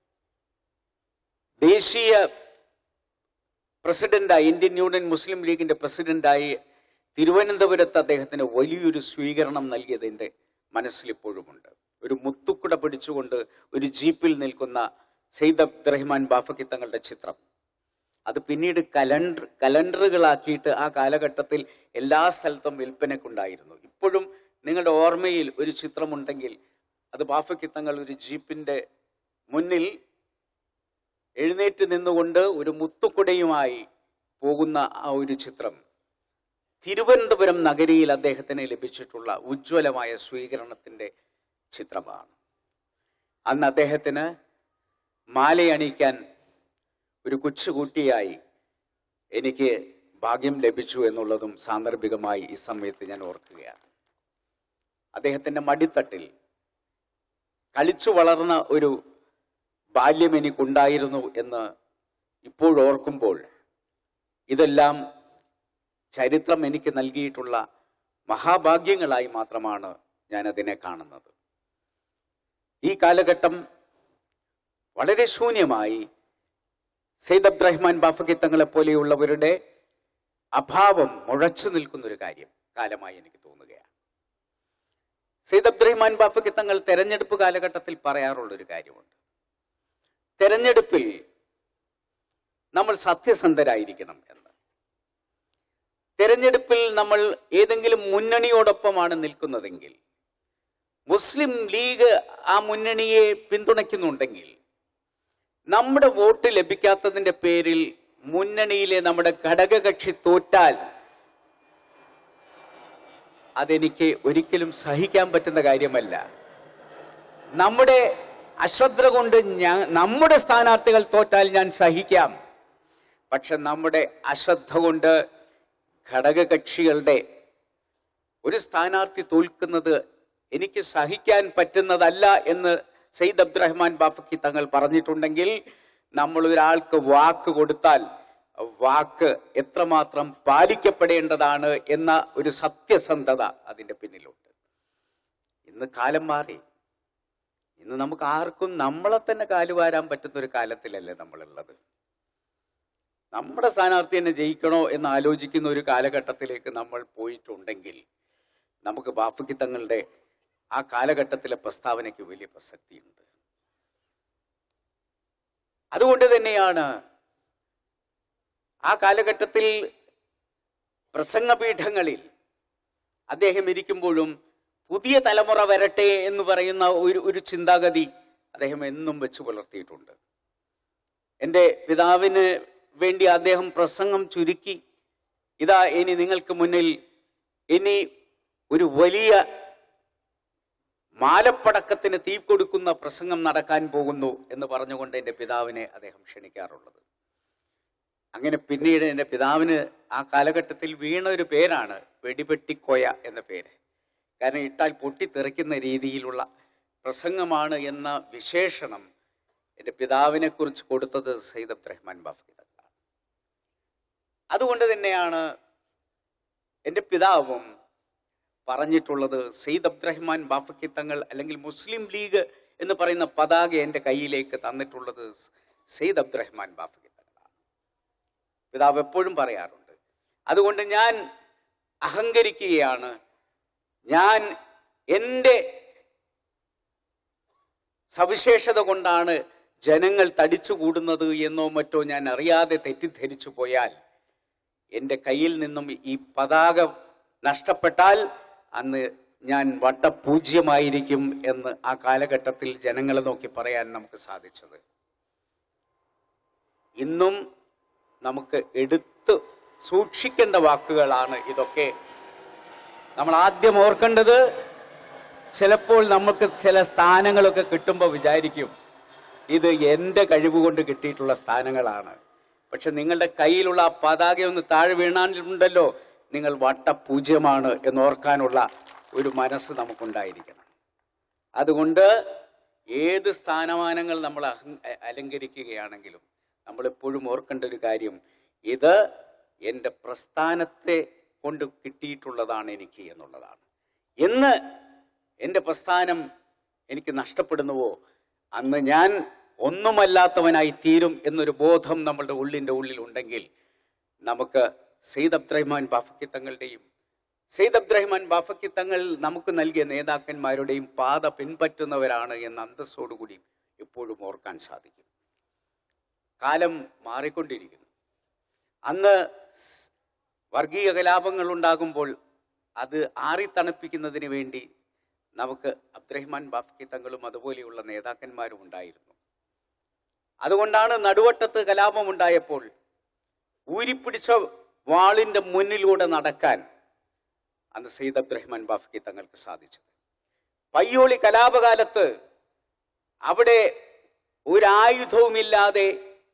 ദേശീയ പ്രസിഡന്റായി ഇന്ത്യൻ യൂണിയൻ മുസ്ലിം ലീഗിന്റെ പ്രസിഡന്റായി തിരുവനന്തപുരത്ത് അദ്ദേഹത്തിന് വലിയൊരു സ്വീകരണം നൽകിയതിന്റെ മനസ്സിൽ ഇപ്പോഴുമുണ്ട് ഒരു മുത്തുക്കുട പിടിച്ചുകൊണ്ട് ഒരു ജീപ്പിൽ നിൽക്കുന്ന സെയ്ദ് അബ്ദുറഹ്മാൻ ബാഫക്കി തങ്ങളുടെ ചിത്രം അത് പിന്നീട് കലണ്ടർ കലണ്ടറുകളാക്കിയിട്ട് ആ കാലഘട്ടത്തിൽ എല്ലാ സ്ഥലത്തും വിൽപ്പനക്കുണ്ടായിരുന്നു ഇപ്പോഴും നിങ്ങളുടെ ഓർമ്മയിൽ ഒരു ചിത്രമുണ്ടെങ്കിൽ അത് ബാഫക്കി തങ്ങൾ ഒരു ജീപ്പിന്റെ മുന്നിൽ എഴുന്നേറ്റ് നിന്നുകൊണ്ട് ഒരു മുത്തുക്കുടയുമായി പോകുന്ന ആ ഒരു ചിത്രം തിരുവനന്തപുരം നഗരിയിൽ അദ്ദേഹത്തിന് ലഭിച്ചിട്ടുള്ള ഉജ്ജ്വലമായ സ്വീകരണത്തിന്റെ ചിത്രമാണ് അന്ന് അദ്ദേഹത്തിന് മാലയണിയിക്കാൻ ഒരു കൊച്ചുകുട്ടിയായി എനിക്ക് ഭാഗ്യം ലഭിച്ചു എന്നുള്ളതും സാന്ദർഭികമായി ഈ സമയത്ത് ഞാൻ ഓർക്കുകയാണ് അദ്ദേഹത്തിന്റെ മടിത്തട്ടിൽ കളിച്ചു വളർന്ന ഒരു ബാല്യം എനിക്കുണ്ടായിരുന്നു എന്ന് ഇപ്പോഴോർക്കുമ്പോൾ ഇതെല്ലാം ചരിത്രം എനിക്ക് നൽകിയിട്ടുള്ള മഹാഭാഗ്യങ്ങളായി മാത്രമാണ് ഞാൻ അതിനെ കാണുന്നത് ഈ കാലഘട്ടം വളരെ ശൂന്യമായി സെയ്ദ് അബ്ദുറഹ്മാൻ ബാഫക്കി തങ്ങളെ പോലെയുള്ളവരുടെ അഭാവം മുഴച്ചു നിൽക്കുന്ന ഒരു കാര്യം കാലമായി എനിക്ക് തോന്നുകയാണ് സെയ്ദ് അബ്ദുറഹ്മാൻ ബാഫക്കി തങ്ങൾ തെരഞ്ഞെടുപ്പ് കാലഘട്ടത്തിൽ പറയാറുള്ള ഒരു കാര്യമുണ്ട് തെരഞ്ഞെടുപ്പിൽ നമ്മൾ സത്യസന്ധരായിരിക്കണം എന്ന് തെരഞ്ഞെടുപ്പിൽ നമ്മൾ ഏതെങ്കിലും മുന്നണിയോടൊപ്പമാണ് നിൽക്കുന്നതെങ്കിൽ മുസ്ലിം ലീഗ് ആ മുന്നണിയെ പിന്തുണയ്ക്കുന്നുണ്ടെങ്കിൽ നമ്മുടെ വോട്ട് ലഭിക്കാത്തതിന്റെ പേരിൽ മുന്നണിയിലെ നമ്മുടെ ഘടകകക്ഷി തോറ്റാൽ അതെനിക്ക് ഒരിക്കലും സഹിക്കാൻ പറ്റുന്ന കാര്യമല്ല നമ്മുടെ അശ്രദ്ധ കൊണ്ട് ഞാൻ നമ്മുടെ സ്ഥാനാർത്ഥികൾ തോറ്റാൽ ഞാൻ സഹിക്കാം പക്ഷെ നമ്മുടെ അശ്രദ്ധ കൊണ്ട് ഘടകകക്ഷികളുടെ ഒരു സ്ഥാനാർത്ഥി തോൽക്കുന്നത് എനിക്ക് സഹിക്കാൻ പറ്റുന്നതല്ല എന്ന് സെയ്ദ് അബ്ദുറഹ്മാൻ ബാഫക്കി തങ്ങൾ പറഞ്ഞിട്ടുണ്ടെങ്കിൽ നമ്മൾ ഒരാൾക്ക് വാക്ക് കൊടുത്താൽ വാക്ക് എത്രമാത്രം പാലിക്കപ്പെടേണ്ടതാണ് എന്ന ഒരു സത്യസന്ധത അതിന്റെ പിന്നിലുണ്ട് ഇന്ന് കാലം മാറി ഇന്ന് നമുക്ക് ആർക്കും നമ്മളെ തന്നെ കാലുവാരാൻ പറ്റുന്ന ഒരു കാലത്തിലല്ലേ നമ്മളുള്ളത് നമ്മുടെ സ്ഥാനാർത്ഥി തന്നെ ജയിക്കണോ എന്ന് ആലോചിക്കുന്ന ഒരു കാലഘട്ടത്തിലേക്ക് നമ്മൾ പോയിട്ടുണ്ടെങ്കിൽ നമുക്ക് ബാഫക്കി തങ്ങളുടെ ആ കാലഘട്ടത്തിലെ പ്രസ്താവനയ്ക്ക് വലിയ പ്രസക്തിയുണ്ട് അതുകൊണ്ട് തന്നെയാണ് ആ കാലഘട്ടത്തിൽ പ്രസംഗപീഠങ്ങളിൽ അദ്ദേഹം ഇരിക്കുമ്പോഴും പുതിയ തലമുറ വരട്ടെ എന്ന് പറയുന്ന ഒരു ഒരു ചിന്താഗതി അദ്ദേഹം എന്നും വെച്ച് പുലർത്തിയിട്ടുണ്ട് എൻ്റെ പിതാവിന് വേണ്ടി അദ്ദേഹം പ്രസംഗം ചുരുക്കി ഇതാ ഇനി നിങ്ങൾക്ക് മുന്നിൽ ഇനി ഒരു വലിയ മാലപ്പടക്കത്തിന് തീ കൊടുക്കുന്ന പ്രസംഗം നടക്കാൻ പോകുന്നു എന്ന് പറഞ്ഞുകൊണ്ട് എൻ്റെ പിതാവിനെ അദ്ദേഹം ക്ഷണിക്കാറുള്ളത് അങ്ങനെ പിന്നീട് എൻ്റെ പിതാവിന് ആ കാലഘട്ടത്തിൽ വീണ ഒരു പേരാണ് വെടിപെട്ടിക്കോയ എന്ന പേര് കാരണം ഇട്ടാൽ പൊട്ടിത്തെറിക്കുന്ന രീതിയിലുള്ള പ്രസംഗമാണ് എന്ന വിശേഷണം എൻ്റെ പിതാവിനെ കുറിച്ച് കൊടുത്തത് സയ്യിദ് അബ്ദുറഹ്മാൻ ബാഫി തങ്ങളാണ് അതുകൊണ്ട് തന്നെയാണ് എൻ്റെ പിതാവും പറഞ്ഞിട്ടുള്ളത് സെയ്ദ് അബ്ദുറഹ്മാൻ ബാഫക്കി തങ്ങൾ അല്ലെങ്കിൽ മുസ്ലിം ലീഗ് എന്ന് പറയുന്ന പതാക എൻ്റെ കയ്യിലേക്ക് തന്നിട്ടുള്ളത് സെയ്ദ് അബ്ദുറഹ്മാൻ ബാഫക്കി തങ്ങളാണ് പിതാവ് എപ്പോഴും പറയാറുണ്ട് അതുകൊണ്ട് ഞാൻ അഹങ്കരിക്കുകയാണ് ഞാൻ എൻ്റെ സവിശേഷത കൊണ്ടാണ് ജനങ്ങൾ തടിച്ചുകൂടുന്നത് എന്നോ മറ്റോ ഞാൻ അറിയാതെ തെറ്റിദ്ധരിച്ചു പോയാൽ എൻ്റെ കയ്യിൽ നിന്നും ഈ പതാക നഷ്ടപ്പെട്ടാൽ അന്ന് ഞാൻ വട്ടപൂജ്യമായിരിക്കും എന്ന് ആ കാലഘട്ടത്തിൽ ജനങ്ങളെ നോക്കി പറയാൻ നമുക്ക് സാധിച്ചത് ഇന്നും നമുക്ക് എടുത്ത് സൂക്ഷിക്കേണ്ട വാക്കുകളാണ് ഇതൊക്കെ നമ്മൾ ആദ്യം ഓർക്കേണ്ടത് ചിലപ്പോൾ നമുക്ക് ചില സ്ഥാനങ്ങളൊക്കെ കിട്ടുമ്പോൾ വിചാരിക്കും ഇത് എൻ്റെ കഴിവ് കൊണ്ട് കിട്ടിയിട്ടുള്ള സ്ഥാനങ്ങളാണ് പക്ഷെ നിങ്ങളുടെ കയ്യിലുള്ള ആ പതാക ഒന്ന് താഴെ വീണാലുണ്ടല്ലോ നിങ്ങൾ വട്ടപൂജ്യമാണ് എന്നോർക്കാനുള്ള ഒരു മനസ്സ് നമുക്കുണ്ടായിരിക്കണം അതുകൊണ്ട് ഏത് സ്ഥാനമാനങ്ങൾ നമ്മൾ അഹം അലങ്കരിക്കുകയാണെങ്കിലും നമ്മൾ എപ്പോഴും ഓർക്കേണ്ട ഒരു കാര്യം ഇത് എൻ്റെ പ്രസ്ഥാനത്തെ കൊണ്ട് കിട്ടിയിട്ടുള്ളതാണ് എനിക്ക് എന്നുള്ളതാണ് എന്ന് എൻ്റെ പ്രസ്ഥാനം എനിക്ക് നഷ്ടപ്പെടുന്നുവോ അന്ന് ഞാൻ ഒന്നുമല്ലാത്തവനായി തീരും എന്നൊരു ബോധം നമ്മളുടെ ഉള്ളിൻ്റെ ഉള്ളിൽ ഉണ്ടെങ്കിൽ നമുക്ക് സെയ്ദ് അബ്ദുറഹ്മാൻ ബാഫക്കി തങ്ങളുടെയും സെയ്ദ് അബ്ദുറഹ്മാൻ ബാഫക്കി തങ്ങൾ നമുക്ക് നൽകിയ നേതാക്കന്മാരുടെയും പാത പിൻപറ്റുന്നവരാണ് എന്ന അന്തസ്സോടുകൂടി എപ്പോഴും ഓർക്കാൻ സാധിക്കും കാലം മാറിക്കൊണ്ടിരിക്കുന്നു അന്ന് വർഗീയ കലാപങ്ങൾ ഉണ്ടാകുമ്പോൾ അത് ആറിത്തണുപ്പിക്കുന്നതിന് വേണ്ടി നമുക്ക് അബ്ദുറഹ്മാൻ ബാഫക്കി തങ്ങളും അതുപോലെയുള്ള നേതാക്കന്മാരും ഉണ്ടായിരുന്നു അതുകൊണ്ടാണ് നടുവട്ടത്ത് കലാപം ഉണ്ടായപ്പോൾ ഊരിപ്പിടിച്ച വാളിന്റെ മുന്നിലൂടെ നടക്കാൻ അന്ന് സയ്യിദ് അബ്ദുറഹ്മാൻ ബാഫക്കി തങ്ങൾക്ക് സാധിച്ചത് പയ്യോളി കലാപകാലത്ത് അവിടെ ഒരായുധവുമില്ലാതെ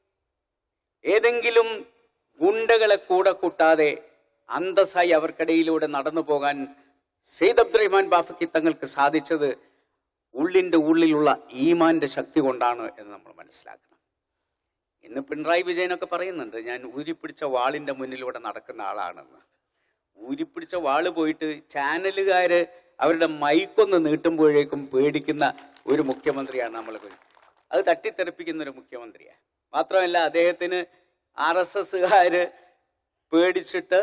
ഏതെങ്കിലും ഗുണ്ടകളെ കൂടെ കൂട്ടാതെ അന്തസ്സായി അവർക്കിടയിലൂടെ നടന്നു പോകാൻ സെയ്ദ് അബ്ദുറഹ്മാൻ ബാഫക്കി തങ്ങൾക്ക് സാധിച്ചത് ഉള്ളിന്റെ ഉള്ളിലുള്ള ഈമാന്റെ ശക്തി കൊണ്ടാണ് എന്ന് നമ്മൾ മനസ്സിലാക്കണം ഇന്ന് പിണറായി വിജയനൊക്കെ പറയുന്നുണ്ട് ഞാൻ ഊരിപ്പിടിച്ച വാളിന്റെ മുന്നിലൂടെ നടക്കുന്ന ആളാണെന്ന് ഊരിപ്പിടിച്ച വാള് പോയിട്ട് ചാനലുകാര് അവരുടെ മൈക്കൊന്ന് നീട്ടുമ്പോഴേക്കും പേടിക്കുന്ന ഒരു മുഖ്യമന്ത്രിയാണ് നമ്മൾ അത് തട്ടിത്തെറിപ്പിക്കുന്ന ഒരു മുഖ്യമന്ത്രിയാണ് മാത്രമല്ല അദ്ദേഹത്തിന് ആർ എസ് എസ്സുകാര് പേടിച്ചിട്ട്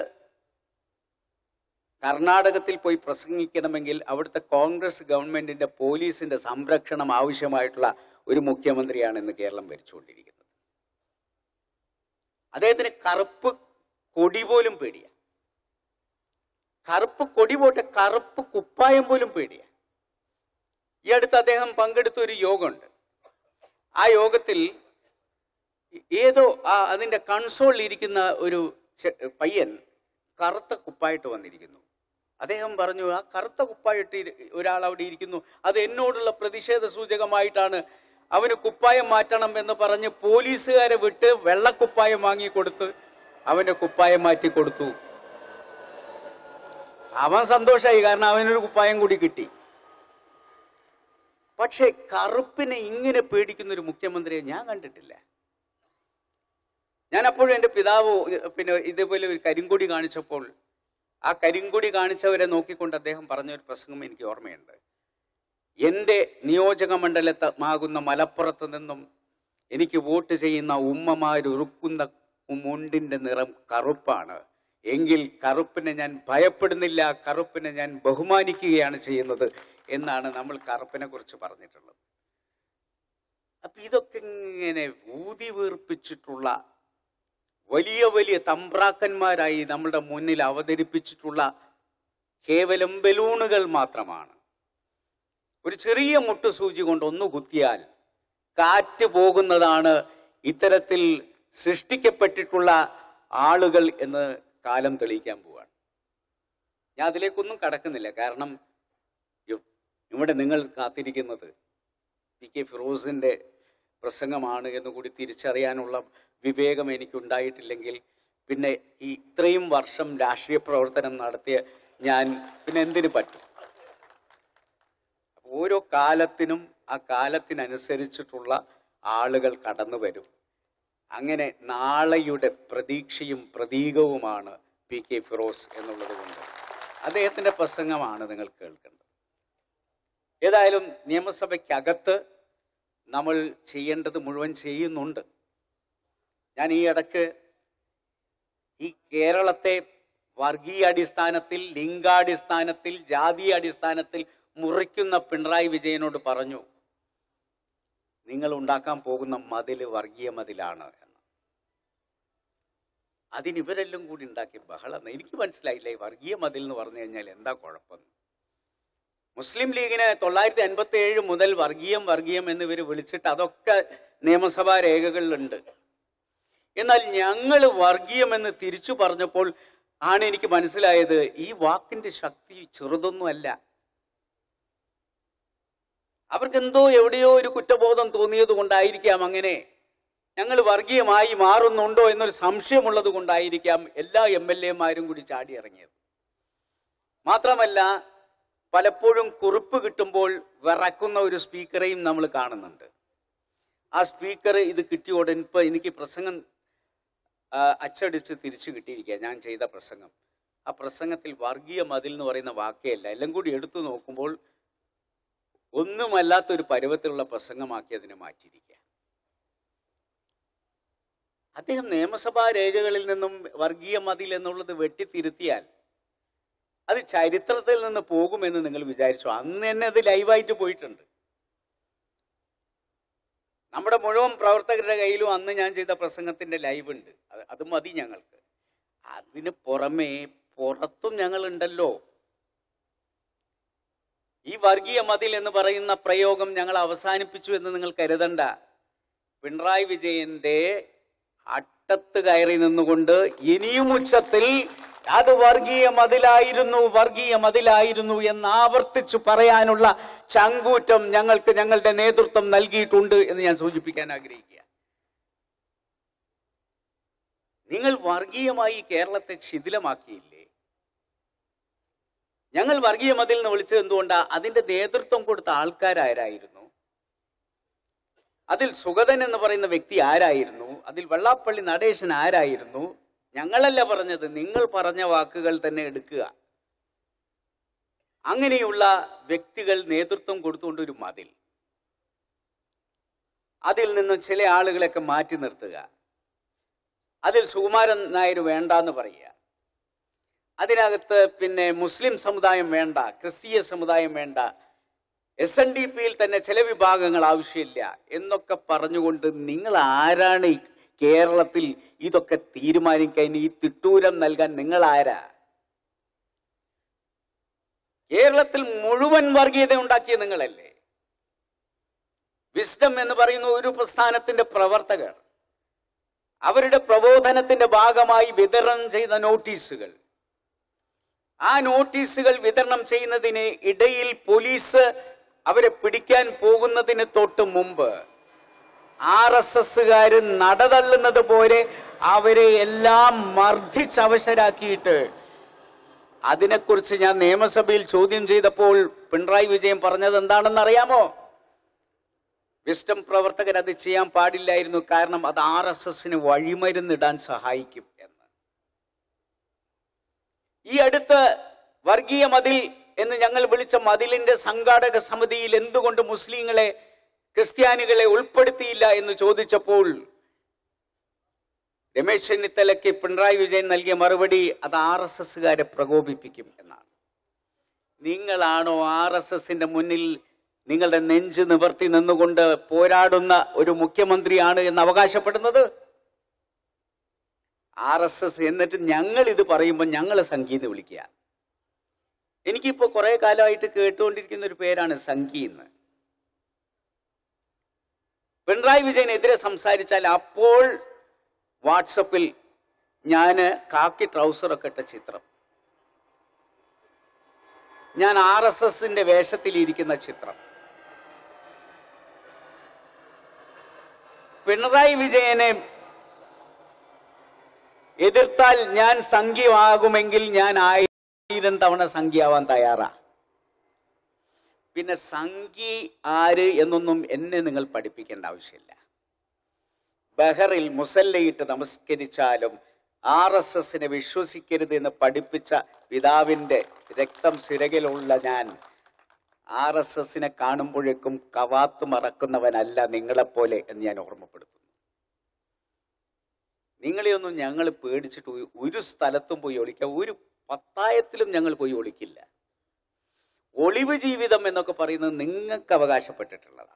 കർണാടകത്തിൽ പോയി പ്രസംഗിക്കണമെങ്കിൽ അവിടുത്തെ കോൺഗ്രസ് ഗവൺമെന്റിന്റെ പോലീസിന്റെ സംരക്ഷണം ആവശ്യമായിട്ടുള്ള ഒരു മുഖ്യമന്ത്രിയാണ് ഇന്ന് കേരളം ഭരിച്ചുകൊണ്ടിരിക്കുന്നത് അദ്ദേഹത്തിന് കറുപ്പ് കൊടി പോലും പേടിയ കറുപ്പ് കൊടി പോട്ടെ കറുപ്പ് കുപ്പായം പോലും പേടിയ ഈ അടുത്ത് അദ്ദേഹം പങ്കെടുത്ത ഒരു യോഗമുണ്ട് ആ യോഗത്തിൽ ഏതോ ആ അതിന്റെ കൺസോളിൽ ഇരിക്കുന്ന ഒരു ചെ- പയ്യൻ കറുത്ത കുപ്പായിട്ട് വന്നിരിക്കുന്നു അദ്ദേഹം പറഞ്ഞു ആ കറുത്ത കുപ്പായിട്ട് ഒരാൾ അവിടെ ഇരിക്കുന്നു അത് എന്നോടുള്ള പ്രതിഷേധ സൂചകമായിട്ടാണ് അവന് കുപ്പായം മാറ്റണം എന്ന് പറഞ്ഞ് പോലീസുകാരെ വിട്ട് വെള്ളക്കുപ്പായം വാങ്ങി കൊടുത്ത് അവന്റെ കുപ്പായം മാറ്റി കൊടുത്തു അവൻ സന്തോഷമായി കാരണം അവനൊരു കുപ്പായം കൂടി കിട്ടി പക്ഷേ കറുപ്പിനെ ഇങ്ങനെ പേടിക്കുന്ന ഒരു മുഖ്യമന്ത്രിയെ ഞാൻ കണ്ടിട്ടില്ല ഞാൻ അപ്പോഴും എൻ്റെ പിതാവ് പിന്നെ ഇതേപോലെ ഒരു കരിങ്കൊടി കാണിച്ചപ്പോൾ ആ കരിങ്കൊടി കാണിച്ചവരെ നോക്കിക്കൊണ്ട് അദ്ദേഹം പറഞ്ഞ ഒരു പ്രസംഗം എനിക്ക് ഓർമ്മയുണ്ട് എൻ്റെ നിയോജക മണ്ഡലമാകുന്ന മലപ്പുറത്ത് നിന്നും എനിക്ക് വോട്ട് ചെയ്യുന്ന ഉമ്മമാരുറുക്കുന്ന മുണ്ടിന്റെ നിറം കറുപ്പാണ് എങ്കിൽ കറുപ്പിനെ ഞാൻ ഭയപ്പെടുന്നില്ല കറുപ്പിനെ ഞാൻ ബഹുമാനിക്കുകയാണ് ചെയ്യുന്നത് എന്നാണ് നമ്മൾ കറുപ്പിനെ കുറിച്ച് പറഞ്ഞിട്ടുള്ളത് അപ്പൊ ഇതൊക്കെ ഇങ്ങനെ ഊതി വീർപ്പിച്ചിട്ടുള്ള വലിയ വലിയ തമ്പ്രാക്കന്മാരായി നമ്മളുടെ മുന്നിൽ അവതരിപ്പിച്ചിട്ടുള്ള കേവലം ബലൂണുകൾ മാത്രമാണ് ഒരു ചെറിയ മുട്ടുസൂചി കൊണ്ട് ഒന്ന് കുത്തിയാൽ കാറ്റ് പോകുന്നതാണ് ഇത്തരത്തിൽ സൃഷ്ടിക്കപ്പെട്ടിട്ടുള്ള ആളുകൾ എന്ന് കാലം തെളിയിക്കാൻ പോവാണ് ഞാൻ അതിലേക്കൊന്നും കടക്കുന്നില്ല കാരണം ഇ- ഇവിടെ നിങ്ങൾ കാത്തിരിക്കുന്നത് പി കെ ഫിറോസിന്റെ പ്രസംഗമാണ് എന്ന് കൂടി തിരിച്ചറിയാനുള്ള വിവേകം എനിക്കുണ്ടായിട്ടില്ലെങ്കിൽ പിന്നെ ഈ ഇത്രയും വർഷം രാഷ്ട്രീയ പ്രവർത്തനം നടത്തിയ ഞാൻ പിന്നെ എന്തിനു പറ്റും ഓരോ കാലത്തിനും ആ കാലത്തിനനുസരിച്ചിട്ടുള്ള ആളുകൾ കടന്നു വരും അങ്ങനെ നാളെയുടെ പ്രതീക്ഷയും പ്രതീകവുമാണ് പി കെ ഫിറോസ് എന്നുള്ളത് കൊണ്ട് അദ്ദേഹത്തിന്റെ പ്രസംഗമാണ് നിങ്ങൾ കേൾക്കേണ്ടത് ഏതായാലും നിയമസഭയ്ക്കകത്ത് നമ്മൾ ചെയ്യേണ്ടത് മുഴുവൻ ചെയ്യുന്നുണ്ട് ഞാൻ ഈ ഇടക്ക് ഈ കേരളത്തെ വർഗീയ അടിസ്ഥാനത്തിൽ ലിംഗാടിസ്ഥാനത്തിൽ ജാതീയ അടിസ്ഥാനത്തിൽ മുറിക്കുന്ന പിണറായി വിജയനോട് പറഞ്ഞു നിങ്ങൾ ഉണ്ടാക്കാൻ പോകുന്ന മതില് വർഗീയ മതിലാണ് എന്ന് അതിന് ഇവരെല്ലാം കൂടി ഉണ്ടാക്കിയ ബഹളം എനിക്ക് മനസ്സിലായില്ല ഈ വർഗീയ മതിൽ എന്ന് പറഞ്ഞു കഴിഞ്ഞാൽ എന്താ കുഴപ്പം മുസ്ലിം ലീഗിനെ തൊള്ളായിരത്തി അൻപത്തി ഏഴ് മുതൽ വർഗീയം വർഗീയം എന്നിവർ വിളിച്ചിട്ട് അതൊക്കെ നിയമസഭാ രേഖകളിലുണ്ട് എന്നാൽ ഞങ്ങൾ വർഗീയം എന്ന് തിരിച്ചു പറഞ്ഞപ്പോൾ ആണ് എനിക്ക് മനസ്സിലായത് ഈ വാക്കിന്റെ ശക്തി ചെറുതൊന്നുമല്ല അവർക്ക് എന്തോ എവിടെയോ ഒരു കുറ്റബോധം തോന്നിയത് കൊണ്ടായിരിക്കാം അങ്ങനെ ഞങ്ങൾ വർഗീയമായി മാറുന്നുണ്ടോ എന്നൊരു സംശയമുള്ളത് കൊണ്ടായിരിക്കാം എല്ലാ എം എൽ എമാരും കൂടി ചാടിയിറങ്ങിയത് മാത്രമല്ല പലപ്പോഴും കുറിപ്പ് കിട്ടുമ്പോൾ വിറക്കുന്ന ഒരു സ്പീക്കറെയും നമ്മൾ കാണുന്നുണ്ട് ആ സ്പീക്കർ ഇത് കിട്ടിയ ഉടൻ ഇപ്പൊ എനിക്ക് പ്രസംഗം ആ, അച്ചടിച്ച് തിരിച്ചു കിട്ടിയിരിക്കുക ഞാൻ ചെയ്ത പ്രസംഗം ആ പ്രസംഗത്തിൽ വർഗീയ മതിൽ എന്ന് പറയുന്ന വാക്കേയല്ല എല്ലാം കൂടി എടുത്തു നോക്കുമ്പോൾ ഒന്നുമല്ലാത്തൊരു പരുവത്തിലുള്ള പ്രസംഗമാക്കി അതിനെ മാറ്റിയിരിക്കുക അദ്ദേഹം നിയമസഭാ രേഖകളിൽ നിന്നും വർഗീയ മതിൽ എന്നുള്ളത് വെട്ടിത്തിരുത്തിയാൽ അത് ചരിത്രത്തിൽ നിന്ന് പോകുമെന്ന് നിങ്ങൾ വിചാരിച്ചു അന്ന് തന്നെ അത് ലൈവായിട്ട് പോയിട്ടുണ്ട് നമ്മുടെ മുഴുവൻ പ്രവർത്തകരുടെ കയ്യിലും അന്ന് ഞാൻ ചെയ്ത പ്രസംഗത്തിന്റെ ലൈവ് ഉണ്ട് അത് അത് മതി ഞങ്ങൾക്ക് അതിന് പുറമേ പുറത്തും ഞങ്ങൾ ഉണ്ടല്ലോ ഈ വർഗീയ മതിൽ എന്ന് പറയുന്ന പ്രയോഗം ഞങ്ങൾ അവസാനിപ്പിച്ചു എന്ന് നിങ്ങൾ കരുതണ്ട പിണറായി വിജയന്റെ അട്ടത്ത് കയറി നിന്നുകൊണ്ട് ഇനിയും ഉച്ചത്തിൽ അത് വർഗീയ മതിലായിരുന്നു വർഗീയ മതിലായിരുന്നു എന്ന് ആവർത്തിച്ചു പറയാനുള്ള ചങ്കൂറ്റം ഞങ്ങൾക്ക് ഞങ്ങളുടെ നേതൃത്വം നൽകിയിട്ടുണ്ട് എന്ന് ഞാൻ സൂചിപ്പിക്കാൻ ആഗ്രഹിക്കുക നിങ്ങൾ വർഗീയമായി കേരളത്തെ ശിഥിലമാക്കിയില്ലേ ഞങ്ങൾ വർഗീയ മതിൽ എന്ന് വിളിച്ചത് എന്തുകൊണ്ടാ അതിന്റെ നേതൃത്വം കൊടുത്ത ആൾക്കാരാരായിരുന്നു അതിൽ സുഗതൻ എന്ന് പറയുന്ന വ്യക്തി ആരായിരുന്നു അതിൽ വെള്ളാപ്പള്ളി നടേശൻ ആരായിരുന്നു ഞങ്ങളല്ല പറഞ്ഞത് നിങ്ങൾ പറഞ്ഞ വാക്കുകൾ തന്നെ എടുക്കുക അങ്ങനെയുള്ള വ്യക്തികൾ നേതൃത്വം കൊടുത്തുകൊണ്ട് ഒരു മതിൽ അതിൽ നിന്നും ചില ആളുകളെയൊക്കെ മാറ്റി നിർത്തുക അതിൽ സുകുമാരൻ നായർ വേണ്ടാന്ന് പറയുക അതിനകത്ത് പിന്നെ മുസ്ലിം സമുദായം വേണ്ട ക്രിസ്തീയ സമുദായം വേണ്ട എസ് എൻ ഡി പിയിൽ തന്നെ ചില വിഭാഗങ്ങൾ ആവശ്യമില്ല എന്നൊക്കെ പറഞ്ഞുകൊണ്ട് നിങ്ങൾ ആരാണ് ഈ കേരളത്തിൽ ഇതൊക്കെ തീരുമാനിക്കാൻ ഈ തിട്ടൂരം നൽകാൻ നിങ്ങൾ ആരാ കേരളത്തിൽ മുഴുവൻ വർഗീയത ഉണ്ടാക്കിയ നിങ്ങളല്ലേ വിസ്ഡം എന്ന് പറയുന്ന ഒരു പ്രസ്ഥാനത്തിന്റെ പ്രവർത്തകർ അവരുടെ പ്രബോധനത്തിന്റെ ഭാഗമായി വിതരണം ചെയ്ത നോട്ടീസുകൾ ആ നോട്ടീസുകൾ വിതരണം ചെയ്യുന്നതിന് ഇടയിൽ പോലീസ് അവരെ പിടിക്കാൻ പോകുന്നതിന് തൊട്ട് മുമ്പ് ആർ എസ് എസ്സുകാര് നടതള്ളുന്നത് പോലെ അവരെ എല്ലാം മർദ്ദിച്ചവശരാക്കിയിട്ട് അതിനെക്കുറിച്ച് ഞാൻ നിയമസഭയിൽ ചോദ്യം ചെയ്തപ്പോൾ പിണറായി വിജയൻ പറഞ്ഞത് എന്താണെന്ന് അറിയാമോ വിസ്റ്റം പ്രവർത്തകർ അത് ചെയ്യാൻ പാടില്ലായിരുന്നു കാരണം അത് ആർ എസ് എസിന് വഴിമരുന്നിടാൻ സഹായിക്കും എന്ന് ഈ അടുത്ത് വർഗീയ മതിൽ എന്ന് ഞങ്ങൾ വിളിച്ച മതിലിന്റെ സംഘാടക സമിതിയിൽ എന്തുകൊണ്ട് മുസ്ലിങ്ങളെ ക്രിസ്ത്യാനികളെ ഉൾപ്പെടുത്തിയില്ല എന്ന് ചോദിച്ചപ്പോൾ രമേശ് ചെന്നിത്തലയ്ക്ക് പിണറായി വിജയൻ നൽകിയ മറുപടി അത് ആർ എസ് എസ്സുകാരെ പ്രകോപിപ്പിക്കും എന്നാണ് നിങ്ങളാണോ ആർ എസ് എസിന്റെ മുന്നിൽ നിങ്ങളുടെ നെഞ്ച് നിവർത്തി നിന്നുകൊണ്ട് പോരാടുന്ന ഒരു മുഖ്യമന്ത്രിയാണ് എന്ന് അവകാശപ്പെടുന്നത് ആർ എസ് എസ് എന്നിട്ട് ഞങ്ങൾ ഇത് പറയുമ്പോൾ ഞങ്ങളെ സംഗീത വിളിക്കുക എനിക്കിപ്പോ കുറെ കാലമായിട്ട് കേട്ടുകൊണ്ടിരിക്കുന്ന ഒരു പേരാണ് സംഗി എന്ന് പിണറായി വിജയനെതിരെ സംസാരിച്ചാൽ അപ്പോൾ വാട്സപ്പിൽ ഞാൻ കാക്കി ട്രൗസറൊക്കെ ഇട്ട ചിത്രം ഞാൻ ആർ എസ് എസിന്റെ വേഷത്തിലിരിക്കുന്ന ചിത്രം പിണറായി വിജയനെ എതിർത്താൽ ഞാൻ സംഖ്യമാകുമെങ്കിൽ ഞാൻ ആയിരം തവണ സംഖ്യയാവാൻ തയ്യാറാ പിന്നെ സംഖ്യ ആര് എന്നൊന്നും എന്നെ നിങ്ങൾ പഠിപ്പിക്കേണ്ട ആവശ്യമില്ല ബഹറിൽ മുസല്ലയിട്ട് നമസ്കരിച്ചാലും ആർ എസ് എസിനെ വിശ്വസിക്കരുത് എന്ന് പഠിപ്പിച്ച പിതാവിന്റെ രക്തം സിരകിലുള്ള ഞാൻ ആർ എസ് എസിനെ കാണുമ്പോഴേക്കും കവാത്ത് മറക്കുന്നവനല്ല നിങ്ങളെപ്പോലെ എന്ന് ഞാൻ ഓർമ്മപ്പെടുത്തുന്നു നിങ്ങളെയൊന്നും ഞങ്ങൾ പേടിച്ചിട്ട് ഒരു- ഒരു സ്ഥലത്തും പോയി ഒളിക്കാം ഒരു പത്തായത്തിലും ഞങ്ങൾ പോയി ഒളിക്കില്ല ഒളിവ് ജീവിതം എന്നൊക്കെ പറയുന്നത് നിങ്ങൾക്ക് അവകാശപ്പെട്ടിട്ടുള്ളതാണ്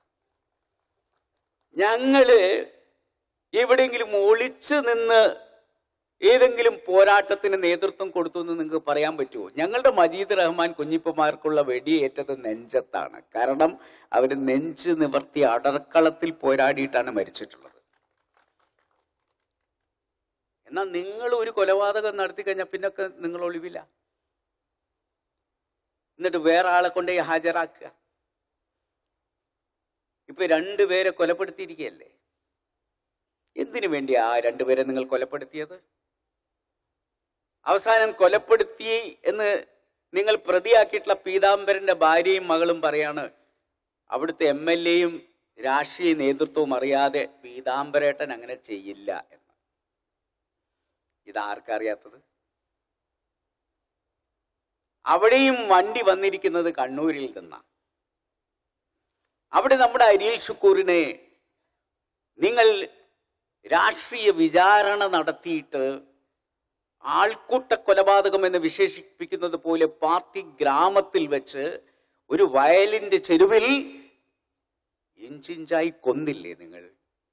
ഞങ്ങള് എവിടെയെങ്കിലും ഒളിച്ചു നിന്ന് ഏതെങ്കിലും പോരാട്ടത്തിന് നേതൃത്വം കൊടുത്തു എന്ന് നിങ്ങൾക്ക് പറയാൻ പറ്റുമോ ഞങ്ങളുടെ മജീദ് റഹ്മാൻ കുഞ്ഞിപ്പമാർക്കുള്ള വെടിയേറ്റത് നെഞ്ചത്താണ് കാരണം അവർ നെഞ്ച് നിവർത്തി അടർക്കളത്തിൽ പോരാടിയിട്ടാണ് മരിച്ചിട്ടുള്ളത് എന്നാൽ നിങ്ങൾ ഒരു കൊലപാതകം നടത്തി കഴിഞ്ഞാൽ പിന്നൊക്കെ നിങ്ങൾ ഒളിവില്ല എന്നിട്ട് വേറെ ആളെ കൊണ്ടേ ഹാജരാക്കുക ഇപ്പൊ രണ്ടുപേരെ കൊലപ്പെടുത്തിയിരിക്കുകയല്ലേ എന്തിനു വേണ്ടി ആ രണ്ടുപേരെ നിങ്ങൾ കൊലപ്പെടുത്തിയത് അവസാനം കൊലപ്പെടുത്തി എന്ന് നിങ്ങൾ പ്രതിയാക്കിയിട്ടുള്ള പീതാംബരന്റെ ഭാര്യയും മകളും പറയാണ് അവിടുത്തെ എം എൽ എയും രാഷ്ട്രീയ നേതൃത്വവും അറിയാതെ പീതാംബരേട്ടൻ അങ്ങനെ ചെയ്യില്ല എന്ന് ഇതാർക്കറിയാത്തത് അവിടെയും വണ്ടി വന്നിരിക്കുന്നത് കണ്ണൂരിൽ നിന്നാണ് അവിടെ നമ്മുടെ അരിയൽ ഷുക്കൂറിനെ നിങ്ങൾ രാഷ്ട്രീയ വിചാരണ നടത്തിയിട്ട് ആൾക്കൂട്ട കൊലപാതകം എന്ന് വിശേഷിപ്പിക്കുന്നത് പോലെ പാർട്ടി ഗ്രാമത്തിൽ വെച്ച് ഒരു വയലിന്റെ ചെരുവിൽ ഇഞ്ചിഞ്ചായി കൊന്നില്ലേ നിങ്ങൾ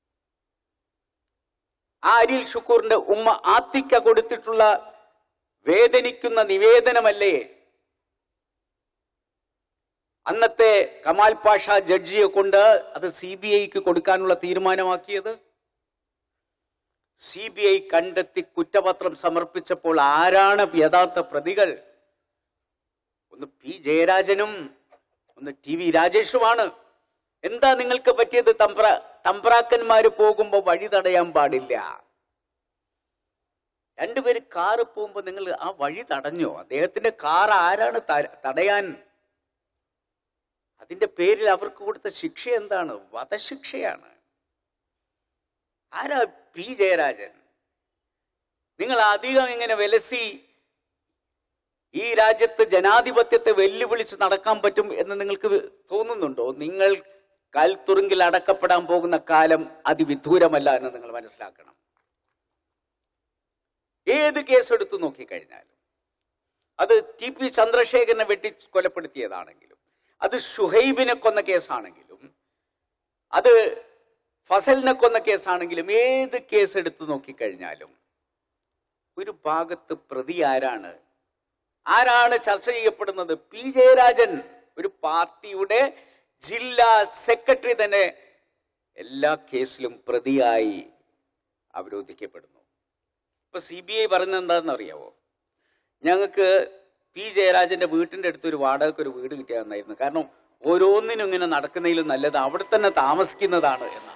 ആ അരിൽ ഷുക്കൂറിന്റെ ഉമ്മ ആത്തിക്ക കൊടുത്തിട്ടുള്ള വേദനിക്കുന്ന നിവേദനമല്ലേ അന്നത്തെ കമാൽ പാഷ ജഡ്ജിയെ കൊണ്ട് അത് സി ബി ഐക്ക് കൊടുക്കാനുള്ള തീരുമാനമാക്കിയത് സി ബി ഐ കണ്ടെത്തി കുറ്റപത്രം സമർപ്പിച്ചപ്പോൾ ആരാണ് യഥാർത്ഥ പ്രതികൾ ഒന്ന് പി ജയരാജനും ഒന്ന് ടി വി രാജേഷുമാണ് എന്താ നിങ്ങൾക്ക് പറ്റിയത് തമ്പ്ര തമ്പ്രാക്കന്മാര് പോകുമ്പോ വഴി തടയാൻ പാടില്ല രണ്ടുപേര് കാറ് പോകുമ്പോ നിങ്ങൾ ആ വഴി തടഞ്ഞോ അദ്ദേഹത്തിന്റെ കാർ ആരാണ് ത- തടയാൻ അതിന്റെ പേരിൽ അവർക്ക് കൊടുത്ത ശിക്ഷ എന്താണ് വധശിക്ഷയാണ് ആരാ പി ജയരാജൻ നിങ്ങൾ അധികം ഇങ്ങനെ വിലസി ഈ രാജ്യത്ത് ജനാധിപത്യത്തെ വെല്ലുവിളിച്ച് നടക്കാൻ പറ്റും എന്ന് നിങ്ങൾക്ക് തോന്നുന്നുണ്ടോ നിങ്ങൾ കൽത്തുറുങ്കിൽ അടക്കപ്പെടാൻ പോകുന്ന കാലം അതിവിദൂരമല്ല എന്ന് നിങ്ങൾ മനസ്സിലാക്കണം ഏത് കേസ് എടുത്തു നോക്കിക്കഴിഞ്ഞാലും അത് ടി പി ചന്ദ്രശേഖരനെ വെട്ടി കൊലപ്പെടുത്തിയതാണെങ്കിലും അത് ഷുഹൈബിനെ കൊന്ന കേസാണെങ്കിലും അത് ഫസലിനെ കൊന്ന കേസാണെങ്കിലും ഏത് കേസ് എടുത്തു നോക്കിക്കഴിഞ്ഞാലും ഒരു ഭാഗത്ത് പ്രതി ആരാണ് ആരാണ് ചർച്ച ചെയ്യപ്പെടുന്നത് പി ജയരാജൻ ഒരു പാർട്ടിയുടെ ജില്ലാ സെക്രട്ടറി തന്നെ എല്ലാ കേസിലും പ്രതിയായി അവരോധിക്കപ്പെടുന്നു ഇപ്പൊ സി ബി ഐ പറയുന്നത് എന്താണെന്ന് അറിയാവോ ഞങ്ങൾക്ക് പി ജയരാജന്റെ വീട്ടിന്റെ അടുത്ത് ഒരു വാടകയ്ക്ക് ഒരു വീട് കിട്ടിയാൽ നന്നായിരുന്നു കാരണം ഓരോന്നിനും ഇങ്ങനെ നടക്കുന്നതിലും നല്ലത് അവിടെ തന്നെ താമസിക്കുന്നതാണ് എന്നാണ്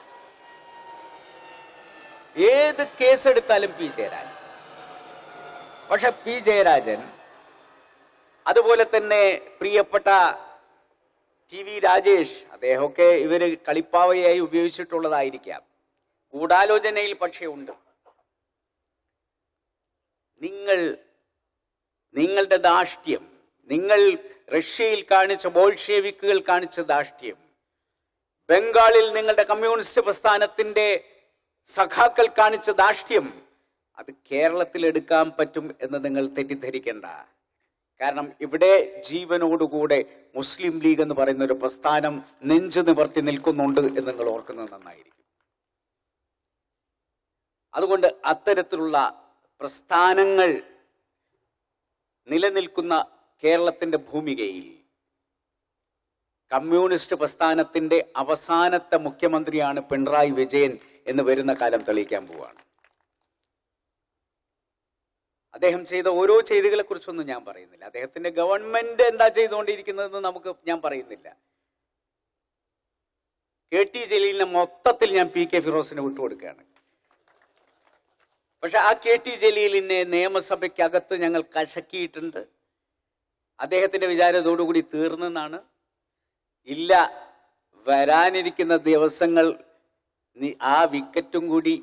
ഏത് കേസെടുത്താലും പി ജയരാജൻ പക്ഷെ പി ജയരാജൻ അതുപോലെ തന്നെ പ്രിയപ്പെട്ട ടി വി രാജേഷ് അദ്ദേഹമൊക്കെ ഇവര് കളിപ്പാവയായി ഉപയോഗിച്ചിട്ടുള്ളതായിരിക്കാം ഗൂഢാലോചനയിൽ പക്ഷേ ഉണ്ട് നിങ്ങൾ നിങ്ങളുടെ ധാഷ്ട്യം നിങ്ങൾ റഷ്യയിൽ കാണിച്ച ബോൾഷേവിക്കുകൾ കാണിച്ച ധാഷ്ട്യം ബംഗാളിൽ നിങ്ങളുടെ കമ്മ്യൂണിസ്റ്റ് പ്രസ്ഥാനത്തിന്റെ സഖാക്കൾ കാണിച്ച ധാഷ്ട്യം അത് കേരളത്തിൽ എടുക്കാൻ പറ്റും എന്ന് നിങ്ങൾ തെറ്റിദ്ധരിക്കേണ്ട കാരണം ഇവിടെ ജീവനോടുകൂടെ മുസ്ലിം ലീഗ് എന്ന് പറയുന്ന ഒരു പ്രസ്ഥാനം നെഞ്ചു നിവർത്തി നിൽക്കുന്നുണ്ട് എന്ന് നിങ്ങൾ ഓർക്കുന്നത് നന്നായിരിക്കും അതുകൊണ്ട് അത്തരത്തിലുള്ള പ്രസ്ഥാനങ്ങൾ നിലനിൽക്കുന്ന കേരളത്തിന്റെ ഭൂമികയിൽ കമ്മ്യൂണിസ്റ്റ് പ്രസ്ഥാനത്തിന്റെ അവസാനത്തെ മുഖ്യമന്ത്രിയാണ് പിണറായി വിജയൻ എന്ന് വരുന്ന കാലം തെളിയിക്കാൻ പോവാണ് അദ്ദേഹം ചെയ്ത ഓരോ ചെയ്തികളെ കുറിച്ചൊന്നും ഞാൻ പറയുന്നില്ല അദ്ദേഹത്തിന്റെ ഗവൺമെന്റ് എന്താ ചെയ്തുകൊണ്ടിരിക്കുന്നതെന്ന് നമുക്ക് ഞാൻ പറയുന്നില്ല കെ ടി ജലീലിനെ മൊത്തത്തിൽ ഞാൻ പി കെ ഫിറോസിന് വിട്ടുകൊടുക്കുകയാണ് പക്ഷെ ആ കെ ടി ജലീലിനെ നിയമസഭയ്ക്കകത്ത് ഞങ്ങൾ കശക്കിയിട്ടുണ്ട് അദ്ദേഹത്തിന്റെ വിചാരത്തോടുകൂടി തീർന്നെന്നാണ് ഇല്ല വരാനിരിക്കുന്ന ദിവസങ്ങൾ നി- ആ വിക്കറ്റും കൂടി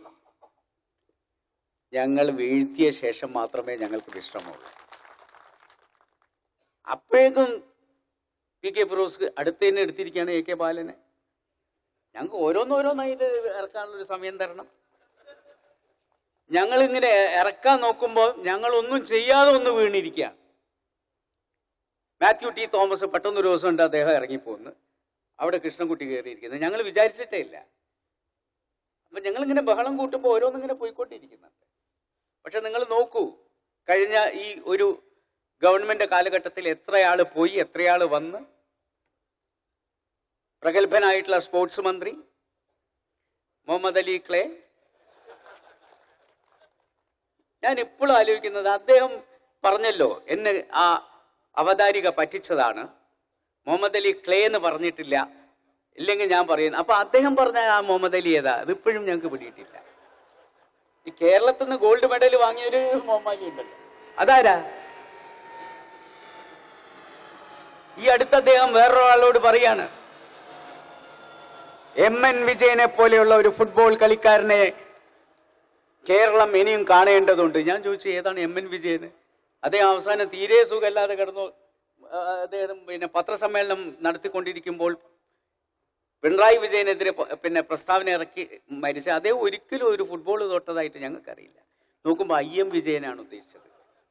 ഞങ്ങൾ വീഴ്ത്തിയ ശേഷം മാത്രമേ ഞങ്ങൾക്ക് വിശ്രമമുള്ളൂ അപ്പോഴേക്കും പി കെ ഫിറോസ് അടുത്ത് തന്നെ എടുത്തിരിക്കുകയാണ് എ കെ ബാലനെ ഞങ്ങൾക്ക് ഓരോന്നോരോന്നായിട്ട് ഇറക്കാനുള്ള ഒരു സമയം തരണം ഞങ്ങൾ ഇങ്ങനെ ഇറക്കാൻ നോക്കുമ്പോൾ ഞങ്ങൾ ഒന്നും ചെയ്യാതെ ഒന്ന് വീണിരിക്കുകയാണ് മാത്യു ടി തോമസ് പെട്ടെന്ന് ഒരു ദിവസം ഉണ്ട് അദ്ദേഹം ഇറങ്ങിപ്പോന്ന് അവിടെ കൃഷ്ണൻകുട്ടി കയറിയിരിക്കുന്നത് ഞങ്ങൾ വിചാരിച്ചിട്ടേ ഇല്ല അപ്പൊ ഞങ്ങൾ ഇങ്ങനെ ബഹളം കൂട്ടുമ്പോൾ ഓരോന്നിങ്ങനെ പോയിക്കൊണ്ടിരിക്കുന്നുണ്ട് പക്ഷെ നിങ്ങൾ നോക്കൂ കഴിഞ്ഞ ഈ ഒരു ഗവൺമെന്റ് കാലഘട്ടത്തിൽ എത്രയാള് പോയി എത്രയാള് വന്ന് പ്രഗത്ഭനായിട്ടുള്ള സ്പോർട്സ് മന്ത്രി മുഹമ്മദ് അലി ക്ലേ ഞാൻ ഇപ്പോഴും ആലോചിക്കുന്നത് അദ്ദേഹം പറഞ്ഞല്ലോ എന്നെ ആ അവതാരിക പറ്റിച്ചതാണ് മുഹമ്മദ് അലി ക്ലേ എന്ന് പറഞ്ഞിട്ടില്ല ഇല്ലെങ്കിൽ ഞാൻ പറയുന്നു അപ്പൊ അദ്ദേഹം പറഞ്ഞ ആ മുഹമ്മദ് അലി ഏതാ അതിപ്പോഴും ഞങ്ങൾക്ക് പിടിയിട്ടില്ല ഈ കേരളത്തിൽ നിന്ന് ഗോൾഡ് മെഡൽ വാങ്ങിയൊരു മുഹമ്മദ് അലി ഉണ്ടല്ലോ അതാരാ ഈ അടുത്ത അദ്ദേഹം വേറൊരാളോട് പറയാണ് എം എൻ വിജയനെ പോലെയുള്ള ഒരു ഫുട്ബോൾ കളിക്കാരനെ കേരളം ഇനിയും കാണേണ്ടതുണ്ട് ഞാൻ ചോദിച്ചു ഏതാണ് എം എൻ വിജയന് അദ്ദേഹം അവസാനം തീരെ സുഖമല്ലാതെ കിടന്നു ആ, അദ്ദേഹം പിന്നെ പത്രസമ്മേളനം നടത്തിക്കൊണ്ടിരിക്കുമ്പോൾ പിണറായി വിജയനെതിരെ പ- പിന്നെ പ്രസ്താവന ഇറക്കി മരിച്ച അദ്ദേഹം ഒരിക്കലും ഒരു ഫുട്ബോൾ തൊട്ടതായിട്ട് ഞങ്ങൾക്കറിയില്ല നോക്കുമ്പോൾ ഐ എം വിജയനാണ് ഉദ്ദേശിച്ചത്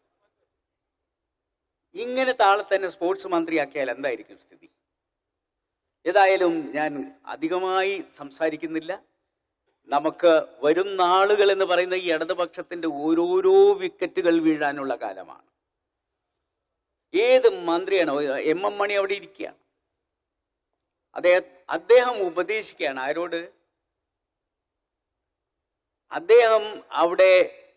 ഇങ്ങനെ താളെ തന്നെ സ്പോർട്സ് മന്ത്രിയാക്കിയാൽ എന്തായിരിക്കും സ്ഥിതി ഏതായാലും ഞാൻ അധികമായി സംസാരിക്കുന്നില്ല നമുക്ക് വരും നാളുകൾ എന്ന് പറയുന്ന ഈ ഇടതുപക്ഷത്തിന്റെ ഓരോരോ വിക്കറ്റുകൾ വീഴാനുള്ള കാലമാണ് ഏത് മന്ത്രിയാണോ എം എം മണി അവിടെ ഇരിക്കുകയാണ് അദ്ദേഹം അദ്ദേഹം ഉപദേശിക്കുകയാണ് ആരോട് അദ്ദേഹം അവിടെ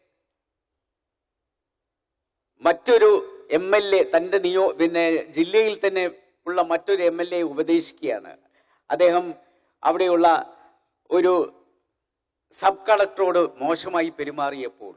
മറ്റൊരു എം എൽ എ തന്റെ നിയോ പിന്നെ ജില്ലയിൽ തന്നെ ഉള്ള മറ്റൊരു എം എൽ എ ഉപദേശിക്കുകയാണ് അദ്ദേഹം അവിടെയുള്ള ഒരു സബ് കളക്ടറോട് മോശമായി പെരുമാറിയപ്പോൾ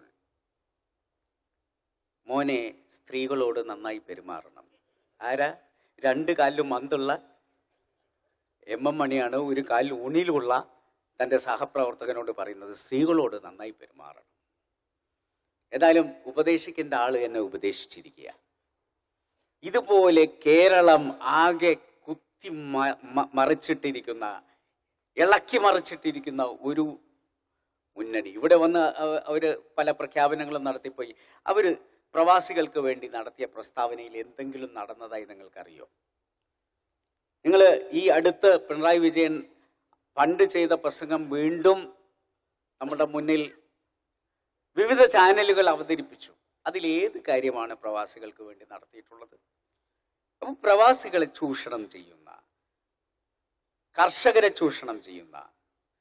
മോനെ സ്ത്രീകളോട് നന്നായി പെരുമാറണം ആരാ രണ്ട് കാലിലും മന്തുള്ള എം എം മണിയാണ് ഒരു കാലിൽ ഊണിയിലുള്ള തന്റെ സഹപ്രവർത്തകനോട് പറയുന്നത് സ്ത്രീകളോട് നന്നായി പെരുമാറണം ഏതായാലും ഉപദേശിക്കേണ്ട ആള് എന്നെ ഉപദേശിച്ചിരിക്കുക ഇതുപോലെ കേരളം ആകെ കുത്തി മ- മ- മറിച്ചിട്ടിരിക്കുന്ന ഇളക്കി മറിച്ചിട്ടിരിക്കുന്ന ഒരു മുന്നണി ഇവിടെ വന്ന് അവ- അവര് പല പ്രഖ്യാപനങ്ങളും നടത്തിപ്പോയി അവര് പ്രവാസികൾക്ക് വേണ്ടി നടത്തിയ പ്രസ്താവനയിൽ എന്തെങ്കിലും നടന്നതായി നിങ്ങൾക്കറിയോ നിങ്ങൾ ഈ അടുത്ത് പിണറായി വിജയൻ പണ്ട് ചെയ്ത പ്രസംഗം വീണ്ടും നമ്മുടെ മുന്നിൽ വിവിധ ചാനലുകൾ അവതരിപ്പിച്ചു അതിൽ ഏത് കാര്യമാണ് പ്രവാസികൾക്ക് വേണ്ടി നടത്തിയിട്ടുള്ളത് അപ്പം പ്രവാസികളെ ചൂഷണം ചെയ്യുന്ന കർഷകരെ ചൂഷണം ചെയ്യുന്ന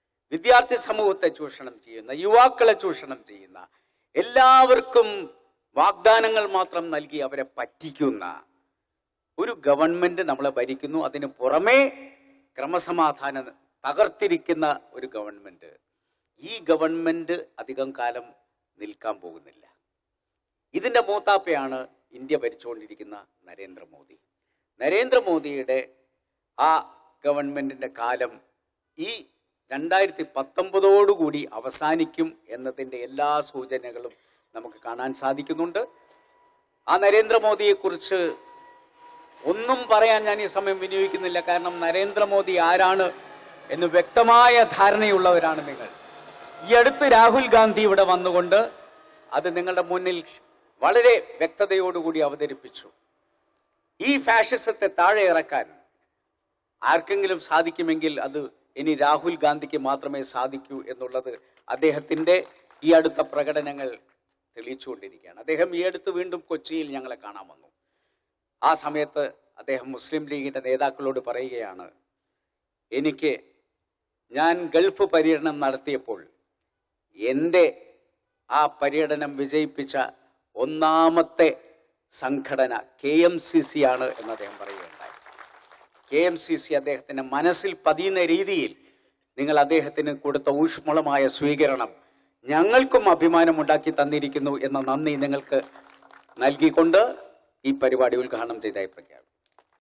വിദ്യാർത്ഥി സമൂഹത്തെ ചൂഷണം ചെയ്യുന്ന യുവാക്കളെ ചൂഷണം ചെയ്യുന്ന എല്ലാവർക്കും വാഗ്ദാനങ്ങൾ മാത്രം നൽകി അവരെ പറ്റിക്കുന്ന ഒരു ഗവൺമെന്റ് നമ്മളെ ഭരിക്കുന്നു അതിന് പുറമേ ക്രമസമാധാനം തകർത്തിരിക്കുന്ന ഒരു ഗവൺമെന്റ് ഈ ഗവൺമെന്റ് അധികം കാലം നിൽക്കാൻ പോകുന്നില്ല ഇതിന്റെ മൂത്താപ്പയാണ് ഇന്ത്യ ഭരിച്ചുകൊണ്ടിരിക്കുന്ന നരേന്ദ്രമോദി നരേന്ദ്രമോദിയുടെ ആ ഗവൺമെന്റിന്റെ കാലം ഈ രണ്ടായിരത്തി പത്തൊമ്പതോടുകൂടി അവസാനിക്കും എന്നതിന്റെ എല്ലാ സൂചനകളും നമുക്ക് കാണാൻ സാധിക്കുന്നുണ്ട് ആ നരേന്ദ്രമോദിയെക്കുറിച്ച് ഒന്നും പറയാൻ ഞാൻ ഈ സമയം വിനിയോഗിക്കുന്നില്ല കാരണം നരേന്ദ്രമോദി ആരാണ് എന്ന് വ്യക്തമായ ധാരണയുള്ളവരാണ് നിങ്ങൾ ഈ അടുത്ത് രാഹുൽ ഗാന്ധി ഇവിടെ വന്നുകൊണ്ട് അത് നിങ്ങളുടെ മുന്നിൽ വളരെ വ്യക്തതയോടുകൂടി അവതരിപ്പിച്ചു ഈ ഫാഷിസത്തെ താഴെ ഇറക്കാൻ ആർക്കെങ്കിലും സാധിക്കുമെങ്കിൽ അത് ഇനി രാഹുൽ ഗാന്ധിക്ക് മാത്രമേ സാധിക്കൂ എന്നുള്ളത് അദ്ദേഹത്തിന്റെ ഈ അടുത്ത പ്രകടനങ്ങൾ തെളിയിച്ചുകൊണ്ടിരിക്കുകയാണ് അദ്ദേഹം ഈ അടുത്ത് വീണ്ടും കൊച്ചിയിൽ ഞങ്ങളെ കാണാൻ വന്നു ആ സമയത്ത് അദ്ദേഹം മുസ്ലിം ലീഗിന്റെ നേതാക്കളോട് പറയുകയാണ് എനിക്ക് ഞാൻ ഗൾഫ് പര്യടനം നടത്തിയപ്പോൾ എൻ്റെ ആ പര്യടനം വിജയിപ്പിച്ച ഒന്നാമത്തെ സംഘടന കെ എം സി സി ആണ് എന്ന് അദ്ദേഹം പറയുകയുണ്ടായി കെ എം സി സി അദ്ദേഹത്തിന്റെ മനസ്സിൽ പതിയുന്ന രീതിയിൽ നിങ്ങൾ അദ്ദേഹത്തിന് കൊടുത്ത ഊഷ്മളമായ സ്വീകരണം ഞങ്ങൾക്കും അഭിമാനമുണ്ടാക്കി തന്നിരിക്കുന്നു എന്ന നന്ദി നിങ്ങൾക്ക് നൽകിക്കൊണ്ട് ഈ പരിപാടി ഉദ്ഘാടനം ചെയ്തായി പ്രഖ്യാപിക്കും